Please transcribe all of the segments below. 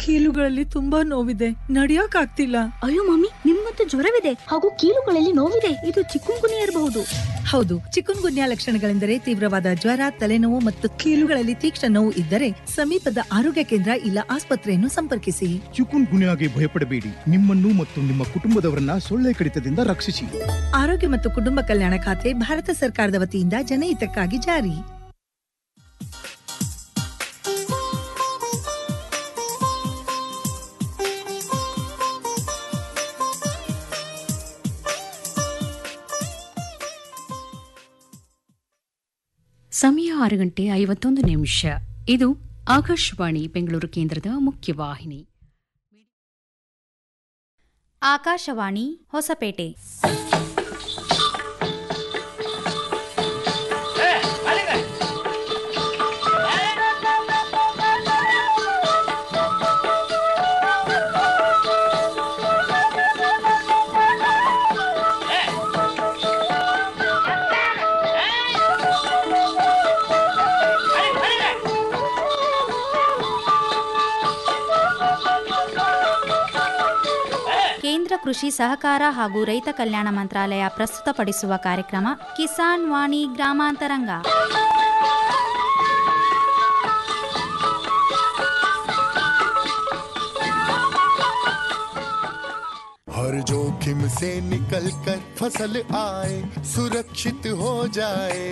ಕೀಲುಗಳಲ್ಲಿ ತುಂಬಾ ನೋವಿದೆ ನಡಿಯಕ್ ಆಗ್ತಿಲ್ಲ ಅಯ್ಯೋ ಮಮ್ಮಿ ನಿಮ್ಮಂತೂ ಜ್ವರವಿದೆ ಹಾಗೂ ಕೀಲುಗಳಲ್ಲಿ ನೋವಿದೆ ಇದು ಚಿಕ್ಕುಂಗುನಿ ಇರಬಹುದು ಹೌದು ಚಿಕನ್ ಗುನ್ಯಾ ಲಕ್ಷಣಗಳೆಂದರೆ ತೀವ್ರವಾದ ಜ್ವರ ತಲೆನೋವು ಮತ್ತು ಕೀಲುಗಳಲ್ಲಿ ತೀಕ್ಷ್ಣ ನೋವು ಇದ್ದರೆ ಸಮೀಪದ ಆರೋಗ್ಯ ಕೇಂದ್ರ ಇಲ್ಲ ಆಸ್ಪತ್ರೆಯನ್ನು ಸಂಪರ್ಕಿಸಿ ಚಿಕುನ್ ಗುನ್ಯಾಗೆ ಭಯಪಡಬೇಡಿ ನಿಮ್ಮನ್ನು ಮತ್ತು ನಿಮ್ಮ ಕುಟುಂಬದವರನ್ನ ಸೊಳ್ಳೆ ಕಡಿತದಿಂದ ರಕ್ಷಿಸಿ ಆರೋಗ್ಯ ಮತ್ತು ಕುಟುಂಬ ಕಲ್ಯಾಣ ಖಾತೆ ಭಾರತ ಸರ್ಕಾರದ ವತಿಯಿಂದ ಜನಹಿತಕ್ಕಾಗಿ ಜಾರಿ ಸಮಯ ಆರು ಗಂಟೆ ಐವತ್ತೊಂದು ನಿಮಿಷ ಇದು ಆಕಾಶವಾಣಿ ಬೆಂಗಳೂರು ಕೇಂದ್ರದ ಮುಖ್ಯವಾಹಿನಿ ಆಕಾಶವಾಣಿ ಹೊಸಪೇಟೆ ಕೇಂದ್ರ ಕೃಷಿ ಸಹಕಾರ ಹಾಗೂ ರೈತ ಕಲ್ಯಾಣ ಮಂತ್ರಾಲಯ ಪ್ರಸ್ತುತಪಡಿಸುವ ಕಾರ್ಯಕ್ರಮ ಕಿಸಾನ್ ವಾಣಿ ಗ್ರಾಮಾಂತರಂಗ हर जोखिम से निकल कर फसल आए सुरक्षित हो जाए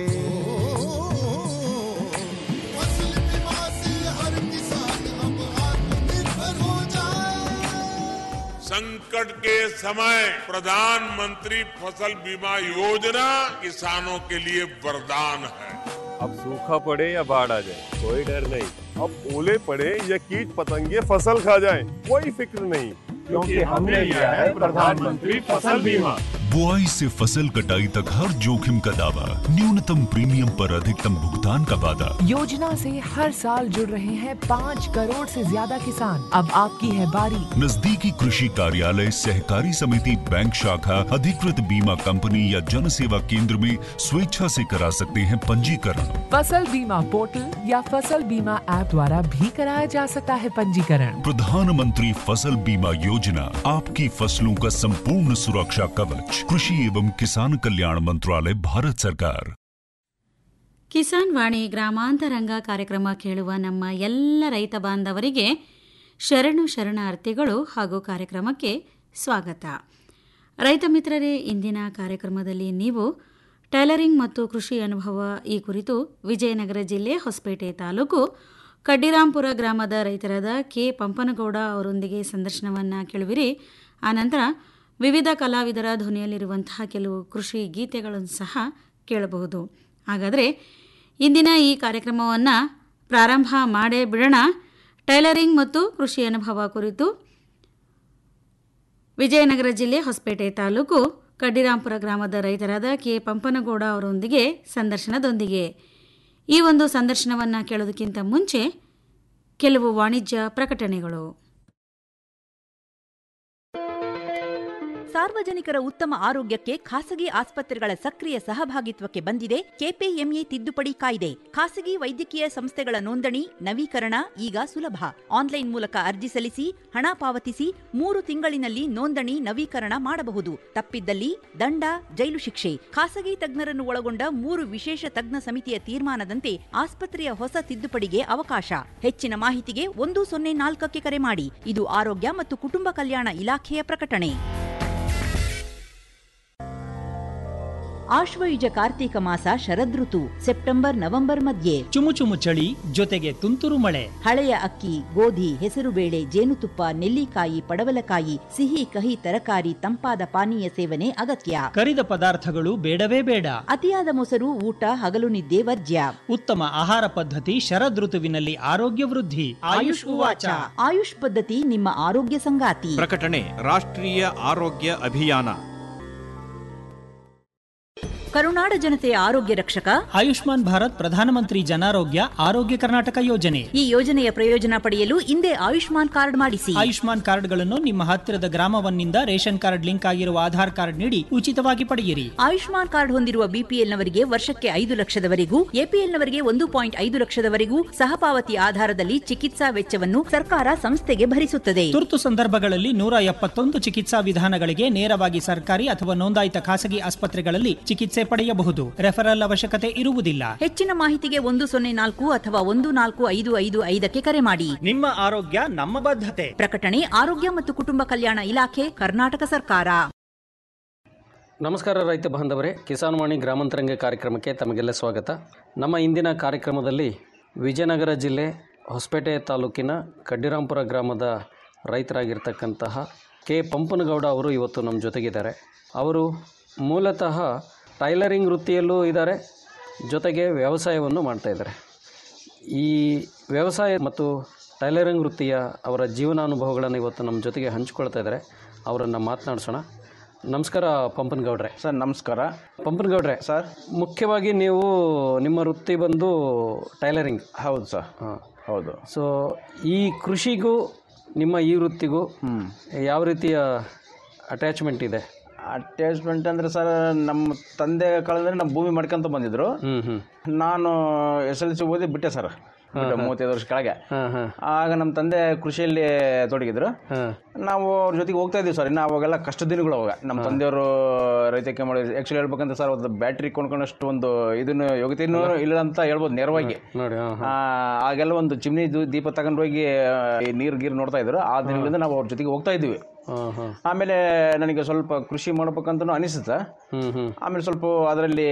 फसल बीमा से हर किसान अब आत्मनिर्भर हो जाए संकट के समय प्रधानमंत्री फसल बीमा योजना किसानों के लिए वरदान है अब सूखा पड़े या बाढ़ आ जाए कोई डर नहीं अब ओले पड़े या कीट पतंगे फसल खा जाए कोई फिक्र नहीं क्योंकि हमने लिया है प्रधानमंत्री फसल बीमा बुआई से फसल कटाई तक हर जोखिम का दावा न्यूनतम प्रीमियम पर अधिकतम भुगतान का वादा योजना से हर साल जुड़ रहे हैं पाँच करोड़ से ज्यादा किसान अब आपकी है बारी नजदीकी कृषि कार्यालय सहकारी समिति बैंक शाखा अधिकृत बीमा कंपनी या जन सेवा केंद्र में स्वेच्छा से करा सकते हैं पंजीकरण फसल बीमा पोर्टल या फसल बीमा ऐप द्वारा भी कराया जा सकता है पंजीकरण प्रधानमंत्री फसल बीमा योजना आपकी फसलों का संपूर्ण सुरक्षा कवच कृषि एवं किसान कल्याण मंत्रालय भारत सरकार ಕಿಸಾನ್ ವಾಣಿ ಗ್ರಾಮಾಂತರಂಗ ಕಾರ್ಯಕ್ರಮ ಕೇಳುವ ನಮ್ಮ ಎಲ್ಲ ರೈತ ಬಾಂಧವರಿಗೆ ಶರಣು ಶರಣಾರ್ಥಿಗಳು ಹಾಗೂ ಕಾರ್ಯಕ್ರಮಕ್ಕೆ ಸ್ವಾಗತ ರೈತ ಮಿತ್ರರೇ ಇಂದಿನ ಕಾರ್ಯಕ್ರಮದಲ್ಲಿ ನೀವು ಟೈಲರಿಂಗ್ ಮತ್ತು ಕೃಷಿ ಅನುಭವ ಈ ಕುರಿತು ವಿಜಯನಗರ ಜಿಲ್ಲೆ ಹೊಸಪೇಟೆ ತಾಲೂಕು ಕಡ್ಡಿರಾಂಪುರ ಗ್ರಾಮದ ರೈತರಾದ ಕೆ ಪಂಪನಗೌಡ ಅವರೊಂದಿಗೆ ಸಂದರ್ಶನವನ್ನು ಕೇಳುವಿರಿ ಆನಂತರ ವಿವಿಧ ಕಲಾವಿದರ ಧ್ವನಿಯಲ್ಲಿರುವಂತಹ ಕೆಲವು ಕೃಷಿ ಗೀತೆಗಳನ್ನು ಸಹ ಕೇಳಬಹುದು ಹಾಗಾದರೆ ಇಂದಿನ ಈ ಕಾರ್ಯಕ್ರಮವನ್ನು ಪ್ರಾರಂಭ ಮಾಡೇ ಬಿಡೋಣ ಟೈಲರಿಂಗ್ ಮತ್ತು ಕೃಷಿ ಅನುಭವ ಕುರಿತು ವಿಜಯನಗರ ಜಿಲ್ಲೆ ಹೊಸಪೇಟೆ ತಾಲೂಕು ಕಡ್ಡಿರಾಂಪುರ ಗ್ರಾಮದ ರೈತರಾದ ಕೆ ಪಂಪನಗೌಡ ಅವರೊಂದಿಗೆ ಸಂದರ್ಶನದೊಂದಿಗೆ ಈ ಒಂದು ಸಂದರ್ಶನವನ್ನು ಕೇಳೋದಕ್ಕಿಂತ ಮುಂಚೆ ಕೆಲವು ವಾಣಿಜ್ಯ ಪ್ರಕಟಣೆಗಳು ಸಾರ್ವಜನಿಕರ ಉತ್ತಮ ಆರೋಗ್ಯಕ್ಕೆ ಖಾಸಗಿ ಆಸ್ಪತ್ರೆಗಳ ಸಕ್ರಿಯ ಸಹಭಾಗಿತ್ವಕ್ಕೆ ಬಂದಿದೆ ಕೆಪಿಎಂಇ ತಿದ್ದುಪಡಿ ಕಾಯ್ದೆ ಖಾಸಗಿ ವೈದ್ಯಕೀಯ ಸಂಸ್ಥೆಗಳ ನೋಂದಣಿ ನವೀಕರಣ ಈಗ ಸುಲಭ ಆನ್ಲೈನ್ ಮೂಲಕ ಅರ್ಜಿ ಸಲ್ಲಿಸಿ ಹಣ ಪಾವತಿಸಿ ಮೂರು ತಿಂಗಳಿನಲ್ಲಿ ನೋಂದಣಿ ನವೀಕರಣ ಮಾಡಬಹುದು ತಪ್ಪಿದ್ದಲ್ಲಿ ದಂಡ ಜೈಲು ಶಿಕ್ಷೆ ಖಾಸಗಿ ತಜ್ಞರನ್ನು ಒಳಗೊಂಡ ಮೂರು ವಿಶೇಷ ತಜ್ಞ ಸಮಿತಿಯ ತೀರ್ಮಾನದಂತೆ ಆಸ್ಪತ್ರೆಯ ಹೊಸ ತಿದ್ದುಪಡಿಗೆ ಅವಕಾಶ ಹೆಚ್ಚಿನ ಮಾಹಿತಿಗೆ ಒಂದು ಸೊನ್ನೆ ನಾಲ್ಕಕ್ಕೆ ಕರೆ ಮಾಡಿ ಇದು ಆರೋಗ್ಯ ಮತ್ತು ಕುಟುಂಬ ಕಲ್ಯಾಣ ಇಲಾಖೆಯ ಪ್ರಕಟಣೆ ಆಶ್ವಯುಜ ಕಾರ್ತೀಕ ಮಾಸ ಶರದೃತು ಸೆಪ್ಟೆಂಬರ್ ನವೆಂಬರ್ ಮಧ್ಯೆ ಚುಮು ಚುಮು ಚಳಿ ಜೊತೆಗೆ ತುಂತುರು ಮಳೆ ಹಳೆಯ ಅಕ್ಕಿ ಗೋಧಿ ಹೆಸರುಬೇಳೆ ಜೇನುತುಪ್ಪ ನೆಲ್ಲಿಕಾಯಿ ಪಡವಲಕಾಯಿ ಸಿಹಿ ಕಹಿ ತರಕಾರಿ ತಂಪಾದ ಪಾನೀಯ ಸೇವನೆ ಅಗತ್ಯ ಕರಿದ ಪದಾರ್ಥಗಳು ಬೇಡವೇ ಬೇಡ ಅತಿಯಾದ ಮೊಸರು ಊಟ ಹಗಲು ನಿದ್ದೆ ವರ್ಜ್ಯ ಉತ್ತಮ ಆಹಾರ ಪದ್ಧತಿ ಶರದೃತುವಿನಲ್ಲಿ ಆರೋಗ್ಯ ವೃದ್ಧಿ ಆಯುಷ್ ಉವಾಚ ಆಯುಷ್ ಪದ್ಧತಿ ನಿಮ್ಮ ಆರೋಗ್ಯ ಸಂಗಾತಿ ಪ್ರಕಟಣೆ ರಾಷ್ಟ್ರೀಯ ಆರೋಗ್ಯ ಅಭಿಯಾನ ಕರುನಾಡ ಜನತೆಯ ಆರೋಗ್ಯ ರಕ್ಷಕ ಆಯುಷ್ಮಾನ್ ಭಾರತ್ ಪ್ರಧಾನಮಂತ್ರಿ ಜನಾರೋಗ್ಯ ಆರೋಗ್ಯ ಕರ್ನಾಟಕ ಯೋಜನೆ ಈ ಯೋಜನೆಯ ಪ್ರಯೋಜನ ಪಡೆಯಲು ಹಿಂದೆ ಆಯುಷ್ಮಾನ್ ಕಾರ್ಡ್ ಮಾಡಿಸಿ ಆಯುಷ್ಮಾನ್ ಕಾರ್ಡ್ಗಳನ್ನು ನಿಮ್ಮ ಹತ್ತಿರದ ಗ್ರಾಮವನ್ನಿಂದ ರೇಷನ್ ಕಾರ್ಡ್ ಲಿಂಕ್ ಆಗಿರುವ ಆಧಾರ್ ಕಾರ್ಡ್ ನೀಡಿ ಉಚಿತವಾಗಿ ಪಡೆಯಿರಿ ಆಯುಷ್ಮಾನ್ ಕಾರ್ಡ್ ಹೊಂದಿರುವ ಬಿಪಿಎಲ್ನವರಿಗೆ ವರ್ಷಕ್ಕೆ ಐದು ಲಕ್ಷದವರೆಗೂ ಎಪಿಎಲ್ನವರಿಗೆ ಒಂದು ಪಾಯಿಂಟ್ ಐದು ಲಕ್ಷದವರೆಗೂ ಸಹಪಾವತಿ ಆಧಾರದಲ್ಲಿ ಚಿಕಿತ್ಸಾ ವೆಚ್ಚವನ್ನು ಸರ್ಕಾರ ಸಂಸ್ಥೆಗೆ ಭರಿಸುತ್ತದೆ ತುರ್ತು ಸಂದರ್ಭಗಳಲ್ಲಿ ನೂರ ಎಪ್ಪತ್ತೊಂದು ಚಿಕಿತ್ಸಾ ವಿಧಾನಗಳಿಗೆ ನೇರವಾಗಿ ಸರ್ಕಾರಿ ಅಥವಾ ನೋಂದಾಯಿತ ಖಾಸಗಿ ಆಸ್ಪತ್ರೆಗಳಲ್ಲಿ ಚಿಕಿತ್ಸೆ ಪಡೆಯಬಹುದು ರೆಫರಲ್ ಅವಶ್ಯಕತೆ ಇರುವುದಿಲ್ಲ ಹೆಚ್ಚಿನ ಮಾಹಿತಿಗೆ ಒಂದು ಸೊನ್ನೆ ನಾಲ್ಕು ಅಥವಾ ಒಂದು ನಾಲ್ಕು ಐದು ಐದು ಐದಕ್ಕೆ ಕರೆ ಮಾಡಿ ನಿಮ್ಮ ಆರೋಗ್ಯ ನಮ್ಮ ಬದ್ಧತೆ ಪ್ರಕಟಣೆ ಆರೋಗ್ಯ ಮತ್ತು ಕುಟುಂಬ ಕಲ್ಯಾಣ ಇಲಾಖೆ ಕರ್ನಾಟಕ ಸರ್ಕಾರ ನಮಸ್ಕಾರ ರೈತ ಬಾಂಧವರೇ ಕಿಸಾನ್ ವಾಣಿ ಗ್ರಾಮಾಂತರಂಗ ಕಾರ್ಯಕ್ರಮಕ್ಕೆ ತಮಗೆಲ್ಲ ಸ್ವಾಗತ ನಮ್ಮ ಇಂದಿನ ಕಾರ್ಯಕ್ರಮದಲ್ಲಿ ವಿಜಯನಗರ ಜಿಲ್ಲೆ ಹೊಸಪೇಟೆ ತಾಲೂಕಿನ ಕಡ್ಡಿರಾಂಪುರ ಗ್ರಾಮದ ರೈತರಾಗಿರ್ತಕ್ಕಂತಹ ಕೆ ಪಂಪನಗೌಡ ಅವರು ಇವತ್ತು ನಮ್ಮ ಜೊತೆಗಿದ್ದಾರೆ ಅವರು ಮೂಲತಃ ಟೈಲರಿಂಗ್ ವೃತ್ತಿಯಲ್ಲೂ ಇದ್ದಾರೆ ಜೊತೆಗೆ ವ್ಯವಸಾಯವನ್ನು ಮಾಡ್ತಾಯಿದ್ದಾರೆ ಈ ವ್ಯವಸಾಯ ಮತ್ತು ಟೈಲರಿಂಗ್ ವೃತ್ತಿಯ ಅವರ ಜೀವನಾನುಭವಗಳನ್ನು ಇವತ್ತು ನಮ್ಮ ಜೊತೆಗೆ ಹಂಚ್ಕೊಳ್ತಾ ಇದ್ದಾರೆ ಅವರನ್ನು ಮಾತನಾಡಿಸೋಣ ನಮಸ್ಕಾರ ಪಂಪನಗೌಡ್ರೆ ಸರ್ ನಮಸ್ಕಾರ ಪಂಪನಗೌಡ್ರೆ ಸರ್ ಮುಖ್ಯವಾಗಿ ನೀವು ನಿಮ್ಮ ವೃತ್ತಿ ಬಂದು ಟೈಲರಿಂಗ್ ಹೌದು ಸರ್ ಹೌದು ಸೊ ಈ ಕೃಷಿಗೂ ನಿಮ್ಮ ಈ ವೃತ್ತಿಗೂ ಯಾವ ರೀತಿಯ ಅಟ್ಯಾಚ್ಮೆಂಟ್ ಇದೆ ಅಟ್ಯಾಚ್ಮೆಂಟ್ ಅಂದರೆ ಸರ್ ನಮ್ಮ ತಂದೆ ಕಾಲದಲ್ಲಿ ನಮ್ಮ ಭೂಮಿ ಮಾಡ್ಕೊಂತ ಬಂದಿದ್ರು ನಾನು ಎಸ್ ಎಲ್ ಸಿ ಓದಿ ಬಿಟ್ಟೆ ಸರ್ ಬಿಟ್ಟೆ ಮೂವತ್ತೈದು ವರ್ಷ ಕೆಳಗೆ ಆಗ ನಮ್ಮ ತಂದೆ ಕೃಷಿಯಲ್ಲಿ ತೊಡಗಿದ್ರು ನಾವು ಅವ್ರ ಜೊತೆಗೆ ಹೋಗ್ತಾ ಇದ್ದೀವಿ ಸರ್ ಇನ್ನು ಅವಾಗೆಲ್ಲ ಕಷ್ಟ ದಿನಗಳು ಅವಾಗ ನಮ್ಮ ತಂದೆಯವರು ರೈತಕ್ಕೆ ಮಾಡಿ ಆ್ಯಕ್ಚುಲಿ ಹೇಳ್ಬೇಕಂದ್ರೆ ಸರ್ ಒಂದು ಬ್ಯಾಟ್ರಿ ಕೊಂಡ್ಕೊಂಡಷ್ಟು ಒಂದು ಇದನ್ನು ಯೋಗ್ಯತೆಯೂ ಇಲ್ಲ ಅಂತ ಹೇಳ್ಬೋದು ನೇರವಾಗಿ ನೋಡಿ ಆ, ಆಗೆಲ್ಲ ಒಂದು ಚಿಮ್ನಿ ದೂ- ದೀಪ ತಗೊಂಡು ಹೋಗಿ ಈ ನೀರು ಗೀರು ನೋಡ್ತಾ ಇದ್ರು ಆ ದಿನಗಳಿಂದ ನಾವು ಅವ್ರ ಜೊತೆಗೆ ಹೋಗ್ತಾ ಇದ್ವಿ ಆಮೇಲೆ ನನಗೆ ಸ್ವಲ್ಪ ಕೃಷಿ ಮಾಡ್ಬೇಕಂತ ಅನಿಸುತ್ತೆ ಆಮೇಲೆ ಸ್ವಲ್ಪ ಅದರಲ್ಲಿ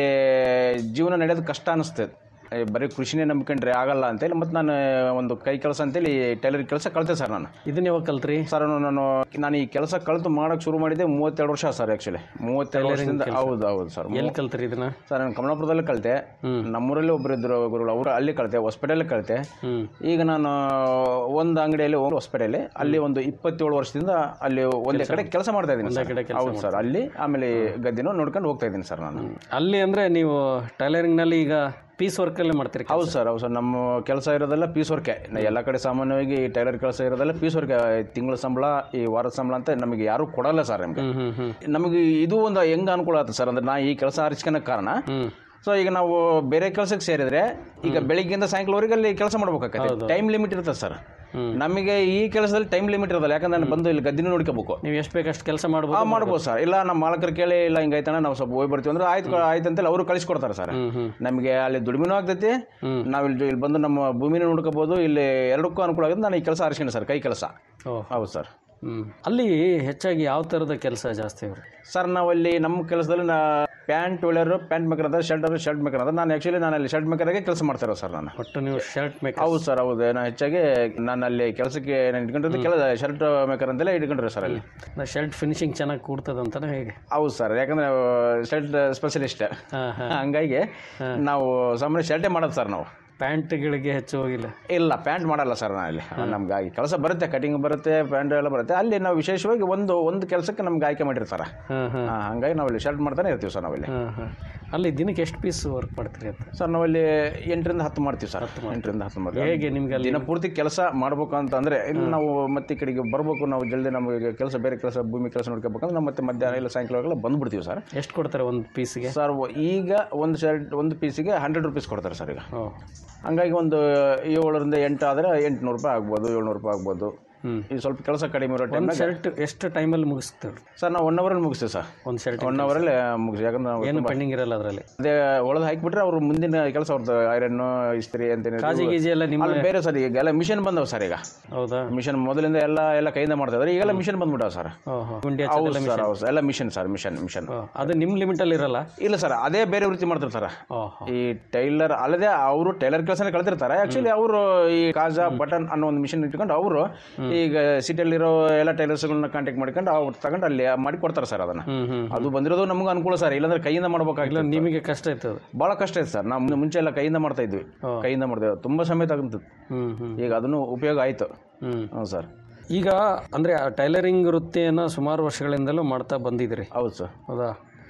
ಜೀವನ ನಡೆಯೋದು ಕಷ್ಟ ಅನಿಸ್ತದೆ ಏ, ಬರೀ ಕೃಷಿನೇ ನಂಬ್ಕೊಂಡ್ರೆ ಆಗಲ್ಲ ಅಂತೇಳಿ ಮತ್ತು ನಾನು ಒಂದು ಕೈ ಕೆಲಸ ಅಂತೇಳಿ ಟೈಲರಿಂಗ್ ಕೆಲಸ ಕಲಿತೆ ಸರ್ ನಾನು ಇದನ್ನ ಯಾವಾಗ ಕಲ್ತ್ರಿ ಸರ್ ನಾನು ನಾನು ಈ ಕೆಲಸ ಕಲಿತು ಮಾಡೋಕೆ ಶುರು ಮಾಡಿದ್ದೆ ಮೂವತ್ತೆರಡು ವರ್ಷ ಸರ್ ಆ್ಯಕ್ಚುಲಿ ಮೂವತ್ತೆರಡು Tailoring ವರ್ಷದಿಂದ ಕೆಲ್ಸ. ಹೌದು ಹೌದು ಸರ್ ಎಲ್ಲಿ ಕಲ್ತ್ರಿ ಇದನ್ನ ಸರ್ ನಾನು ಕಮಲಾಪುರದಲ್ಲಿ ಕಲಿತೆ ನಮ್ಮೂರಲ್ಲಿ ಒಬ್ಬರು ಇದ್ರು ಗುರುಗಳು ಅವರು ಅಲ್ಲಿ ಕಲಿತೆ ಹೊಸಪೇಟೆಯಲ್ಲಿ ಕಲಿತೆ ಈಗ ನಾನು ಒಂದು ಅಂಗಡಿಯಲ್ಲಿ ಒಂದು ಹೊಸಪೇಟೆಯಲ್ಲಿ ಅಲ್ಲಿ ಒಂದು ಇಪ್ಪತ್ತೇಳು ವರ್ಷದಿಂದ ಅಲ್ಲಿ ಒಂದೇ ಕಡೆ ಕೆಲಸ ಮಾಡ್ತಾ ಇದ್ದೀನಿ ಒಂದೇ ಸರ್. ಕಡೆ ಕೆಲ್ಸ ಹೌದು ಸರ್ ಅಲ್ಲಿ ಆಮೇಲೆ ಗದ್ದಿನೂ ನೋಡ್ಕೊಂಡು ಹೋಗ್ತಾ ಇದ್ದೀನಿ ಸರ್ ನಾನು ಅಲ್ಲಿ ಅಂದರೆ ನೀವು ಟೈಲರಿಂಗ್ನಲ್ಲಿ ಈಗ ಪೀಸ್ ವರ್ಕಲ್ಲೇ ಮಾಡ್ತೀರಿ ಹೌದು ಸರ್ ಹೌದು ಸರ್ ನಮ್ಮ ಕೆಲಸ ಇರೋದೆಲ್ಲ ಪೀಸ್ ವರ್ಕೆ ಎಲ್ಲ ಕಡೆ ಸಾಮಾನ್ಯವಾಗಿ ಈ ಟೈಲರ್ ಕೆಲಸ ಇರೋದೆಲ್ಲ ಪೀಸ್ ವರ್ಕೆ ತಿಂಗಳ ಸಂಬಳ ಈ ವಾರದ ಸಂಬಳ ಅಂತ ನಮಗೆ ಯಾರು ಕೊಡಲ್ಲ ಸರ್ ನಮಗೆ ನಮಗೆ ಇದು ಒಂದು ಹೆಂಗ್ ಅನುಕೂಲ ಆಗುತ್ತೆ ಸರ್ ಅಂದ್ರೆ ನಾ ಈ ಕೆಲಸ ಆರಿಸ್ಕೊಳಕ್ ಕಾರಣ ಸೊ ಈಗ ನಾವು ಬೇರೆ ಕೆಲಸಕ್ಕೆ ಸೇರಿದ್ರೆ ಈಗ ಬೆಳಿಗ್ಗೆಯಿಂದ ಸಾಯಂಕಾಲವರೆಗೆ ಅಲ್ಲಿ ಕೆಲಸ ಮಾಡ್ಬೇಕಾಗತ್ತೆ ಟೈಮ್ ಲಿಮಿಟ್ ಇರುತ್ತೆ ಸರ್ ನಮಗೆ ಈ ಕೆಲಸದಲ್ಲಿ ಟೈಮ್ ಲಿಮಿಟ್ ಇರೋದಿಲ್ಲ ಯಾಕಂದ್ರೆ ನಾನು ಬಂದು ಇಲ್ಲಿ ಗದ್ದಿನ ನೋಡ್ಕೋಬೇಕು ನೀವು ಎಷ್ಟು ಬೇಕಷ್ಟು ಕೆಲಸ ಮಾಡ್ಬೋದು ಆ, ಮಾಡ್ಬೋದು ಸರ್ ಇಲ್ಲ ನಮ್ಮ ಮಾಲಕರು ಕೇಳಿ ಇಲ್ಲ ಹಿಂಗೈತಣ್ಣ ನಾವು ಸ್ವಲ್ಪ ಹೋಗಿ ಬರ್ತೀವಿ ಅಂದ್ರೆ ಆಯ್ತು ಆಯ್ತು ಅಂತೇಳಿ ಅವರು ಕಳಿಸ್ಕೊಡ್ತಾರೆ ಸರ್ ನಮಗೆ ಅಲ್ಲಿ ದುಡಿಮೆನೂ ಆಗ್ತೈತಿ ನಾವು ಇಲ್ಲಿ ಇಲ್ಲಿ ಬಂದು ನಮ್ಮ ಭೂಮಿನೂ ನೋಡ್ಕೋಬಹುದು ಇಲ್ಲಿ ಎರಡಕ್ಕೂ ಅನುಕೂಲ ಆಗುತ್ತೆ ನಾನು ಈ ಕೆಲಸ ಆರಿಸ್ಕೊಂಡು ಸರ್ ಕೈ ಕೆಲಸ ಹೌದು ಸರ್ ಹ್ಮ್. ಅಲ್ಲಿ ಹೆಚ್ಚಾಗಿ ಯಾವ ಥರದ ಕೆಲಸ ಜಾಸ್ತಿ ಅವ್ರಿ ಸರ್ ನಾವಲ್ಲಿ ನಮ್ಮ ಕೆಲಸದಲ್ಲಿ ನಾ ಪ್ಯಾಂಟ್ ಹೊಳೆಯರು ಪ್ಯಾಂಟ್ ಮೇಕರ್ ಅದ ಶರ್ಟ್ ಅವರು ಶರ್ಟ್ ಮೇಕರ್ ಅದ ನಾನು ಆ್ಯಕ್ಚುಲಿ ನಾನು ಅಲ್ಲಿ ಶರ್ಟ್ ಮೇಕರಾಗೆ ಕೆಲಸ ಮಾಡ್ತಾ ಇರೋದು ಸರ್ ನಾನು ಒಟ್ಟು ನೀವು ಶರ್ಟ್ ಮೇಕ್ ಹೌದು ಸರ್ ಹೌದು ನಾನು ಹೆಚ್ಚಾಗಿ ನಾನು ಅಲ್ಲಿ ಕೆಲಸಕ್ಕೆ ನಾನು ಇಟ್ಕೊಂಡಿರೋದು ಕೆಲ ಶರ್ಟ್ ಮೇಕರ್ ಅಂತೆಲ್ಲ ಇಟ್ಕೊಂಡಿರೋ ಸರ್ ಅಲ್ಲಿ ಶರ್ಟ್ ಫಿನಿಶಿಂಗ್ ಚೆನ್ನಾಗಿ ಕೂಡ್ತದಂತಾನೆ ಹೇಗೆ ಹೌದು ಸರ್ ಯಾಕಂದ್ರೆ ಶರ್ಟ್ ಸ್ಪೆಷಲಿಸ್ಟ್ ಹಂಗಾಗಿ ನಾವು ಸಾಮಾನ್ಯ ಶರ್ಟೇ ಮಾಡೋದು ಸರ್ ನಾವು ಪ್ಯಾಂಟ್ಗಳಿಗೆ ಹೆಚ್ಚು ಹೋಗಿಲ್ಲ ಇಲ್ಲ ಪ್ಯಾಂಟ್ ಮಾಡಲ್ಲ ಸರ್ ನಾನು ಅಲ್ಲಿ ನಮ್ಗೆ ಆಗಿ ಕೆಲಸ ಬರುತ್ತೆ ಕಟಿಂಗ್ ಬರುತ್ತೆ ಪ್ಯಾಂಟ್ ಎಲ್ಲ ಬರುತ್ತೆ ಅಲ್ಲಿ ನಾವು ವಿಶೇಷವಾಗಿ ಒಂದು ಒಂದು ಕೆಲಸಕ್ಕೆ ನಮ್ಗೆ ಆಯ್ಕೆ ಮಾಡಿರ್ತಾರೆ ಹಾ, ಹಂಗಾಗಿ ನಾವಲ್ಲಿ ಶರ್ಟ್ ಮಾಡ್ತಾನೆ ಇರ್ತೀವಿ ಸರ್ ನಾವಲ್ಲಿ ಅಲ್ಲಿ ದಿನಕ್ಕೆ ಎಷ್ಟು ಪೀಸ್ ವರ್ಕ್ ಮಾಡ್ತೀರಿ ಅಂತ ಸರ್ ನಾವಲ್ಲಿ ಎಂಟರಿಂದ ಹತ್ತು ಮಾಡ್ತೀವಿ ಸರ್ ಎಂಟರಿಂದ ಹತ್ತು ಮಾಡ್ತೀವಿ ಹೇಗೆ ನಿಮ್ಗೆ ಅಲ್ಲಿ ದಿನ ಪೂರ್ತಿ ಕೆಲಸ ಮಾಡ್ಬೇಕು ಅಂತ ಅಂದ್ರೆ ಇಲ್ಲಿ ನಾವು ಮತ್ತೆ ಈ ಕಡೆಗೆ ಬರ್ಬೇಕು ನಾವು ಜಲ್ದಿ ನಮಗೆ ಕೆಲಸ ಬೇರೆ ಕೆಲಸ ಭೂಮಿ ಕೆಲಸ ನೋಡ್ಕೋಬೇಕಂದ್ರೆ ನಾವು ಮತ್ತೆ ಮಧ್ಯಾಹ್ನ ಇಲ್ಲ ಸಾಯಂಕಾಲ ಬಂದ್ಬಿಡ್ತೀವಿ ಸರ್ ಎಷ್ಟು ಕೊಡ್ತಾರೆ ಒಂದು ಪೀಸ್ಗೆ ಸರ್ ಈಗ ಒಂದು ಶರ್ಟ್ ಒಂದು ಪೀಸಿಗೆ ಹಂಡ್ರೆಡ್ ರುಪೀಸ್ ಕೊಡ್ತಾರೆ ಸರ್ ಈಗ ಹಂಗಾಗಿ ಒಂದು ಏಳರಿಂದ ಎಂಟು ಆದರೆ ಎಂಟುನೂರು ರೂಪಾಯಿ ಆಗ್ಬೋದು ಏಳ್ನೂರು ರೂಪಾಯಿ ಆಗ್ಬೋದು ಈ ಸ್ವಲ್ಪ ಕೆಲಸ ಕಡಿಮೆ ಇರೋ ಒಂದು ಟೈಮ್ ಶರ್ಟ್ ಎಷ್ಟು ಟೈಮಲ್ಲಿ ಮುಗಿಸ್ತೇವೆ ಸರ್ ನಾವು ಒನ್ ಅವರಲ್ಲಿ ಮುಗಿಸ್ತೀವಿ ಸರ್ ಒಂದು ಶರ್ಟ್ ಒನ್ ಅವರಲ್ಲಿ ಮುಗಿಸಿ ಯಾಕಂದ್ರೆ ನಾವು ಏನು ತುಂಬಾ- ಪೆಂಡಿಂಗ್ ಇರಲ್ಲ ಅದರಲ್ಲಿ ಅದೇ ಒಳಗೆ ಹಾಕಿಬಿಟ್ರೆ ಅವ್ರು ಮುಂದಿನ ಕೆಲಸ ಅವ್ರದ್ದು ಐರನ್ನು ಇಸ್ತ್ರಿ ಅಂತ ಕಾಜಿ ಗೀಜಿ ಎಲ್ಲ ನಿಮ್ಮ- ಅಲ್ಲಿ ಬೇರೆ ಸರ್ ಈಗ ಎಲ್ಲ ಮಿಷನ್ ಬಂದವು ಸರ್ ಈಗ ಹೌದಾ ಮಿಷನ್ ಮೊದಲಿಂದ ಎಲ್ಲ ಎಲ್ಲ ಕೈಯಿಂದ ಮಾಡ್ತಾ ಇದ್ದಾರೆ ಈಗೆಲ್ಲ ಮಿಷನ್ ಬಂದ್ಬಿಟ್ಟಾವ ಸರ್ ಗುಂಡಿ ಹೌದು ಹಚ್ಚೋದೆಲ್ಲ ಸರ್ machine? ಹೌದು ಎಲ್ಲ ಮಿಷನ್ ಸರ್ ಮಿಷನ್ ಮಿಷನ್ ಅದು ನಿಮ್ಮ ಲಿಮಿಟಲ್ಲಿ ಇರಲ್ಲ ಇಲ್ಲ ಸರ್ ಅದೇ ಬೇರೆ ವೃತ್ತಿ ಮಾಡ್ತಾರೆ ಸರ್ ಈ ಟೈಲರ್ ಅಲ್ಲದೆ ಅವರು ಟೈಲರ್ ಕೆಲಸನೇ ಕಲ್ತಿರ್ತಾರೆ ಆಕ್ಚುಲಿ ಅವರು ಈ ಕಾಜಾ ಬಟನ್ ಅನ್ನೋ ಒಂದು ಮಿಷನ್ ಇಟ್ಕೊಂಡು ಅವರು ಈಗ ಸಿಟಿಯಲ್ಲಿರೋ ಎಲ್ಲ ಟೈಲರ್ಸ್ಗಳನ್ನ ಕಾಂಟ್ಯಾಕ್ಟ್ ಮಾಡ್ಕೊಂಡು ಅವ್ರು ತಗೊಂಡು ಅಲ್ಲಿ ಮಾಡಿ ಕೊಡ್ತಾರೆ ಸರ್ ಅದನ್ನ ಅದು ಬಂದಿರೋದು ನಮ್ಗೆ ಅನುಕೂಲ ಸರ್ ಇಲ್ಲಾಂದ್ರೆ ಕೈಯಿಂದ ಮಾಡ್ಬೇಕಾಗಿಲ್ಲ ನಿಮಗೆ ಕಷ್ಟ ಇತ್ತು ಭಾಳ ಕಷ್ಟ ಇದೆ ಸರ್ ನಾವು ಮುಂಚೆ ಎಲ್ಲ ಕೈಯಿಂದ ಮಾಡ್ತಾ ಇದ್ವಿ ಕೈಯಿಂದ ಮಾಡ್ತೇವೆ ತುಂಬಾ ಸಮಯ ತಗೊಂತದ್ದು ಈಗ ಅದನ್ನು ಉಪಯೋಗ ಆಯ್ತು ಹ್ಞೂ ಸರ್ ಈಗ ಅಂದರೆ ಟೈಲರಿಂಗ್ ವೃತ್ತಿಯನ್ನು ಸುಮಾರು ವರ್ಷಗಳಿಂದಲೂ ಮಾಡ್ತಾ ಬಂದಿದ್ದೀರಿ ಹೌದು ಸರ್ ಹೌದಾ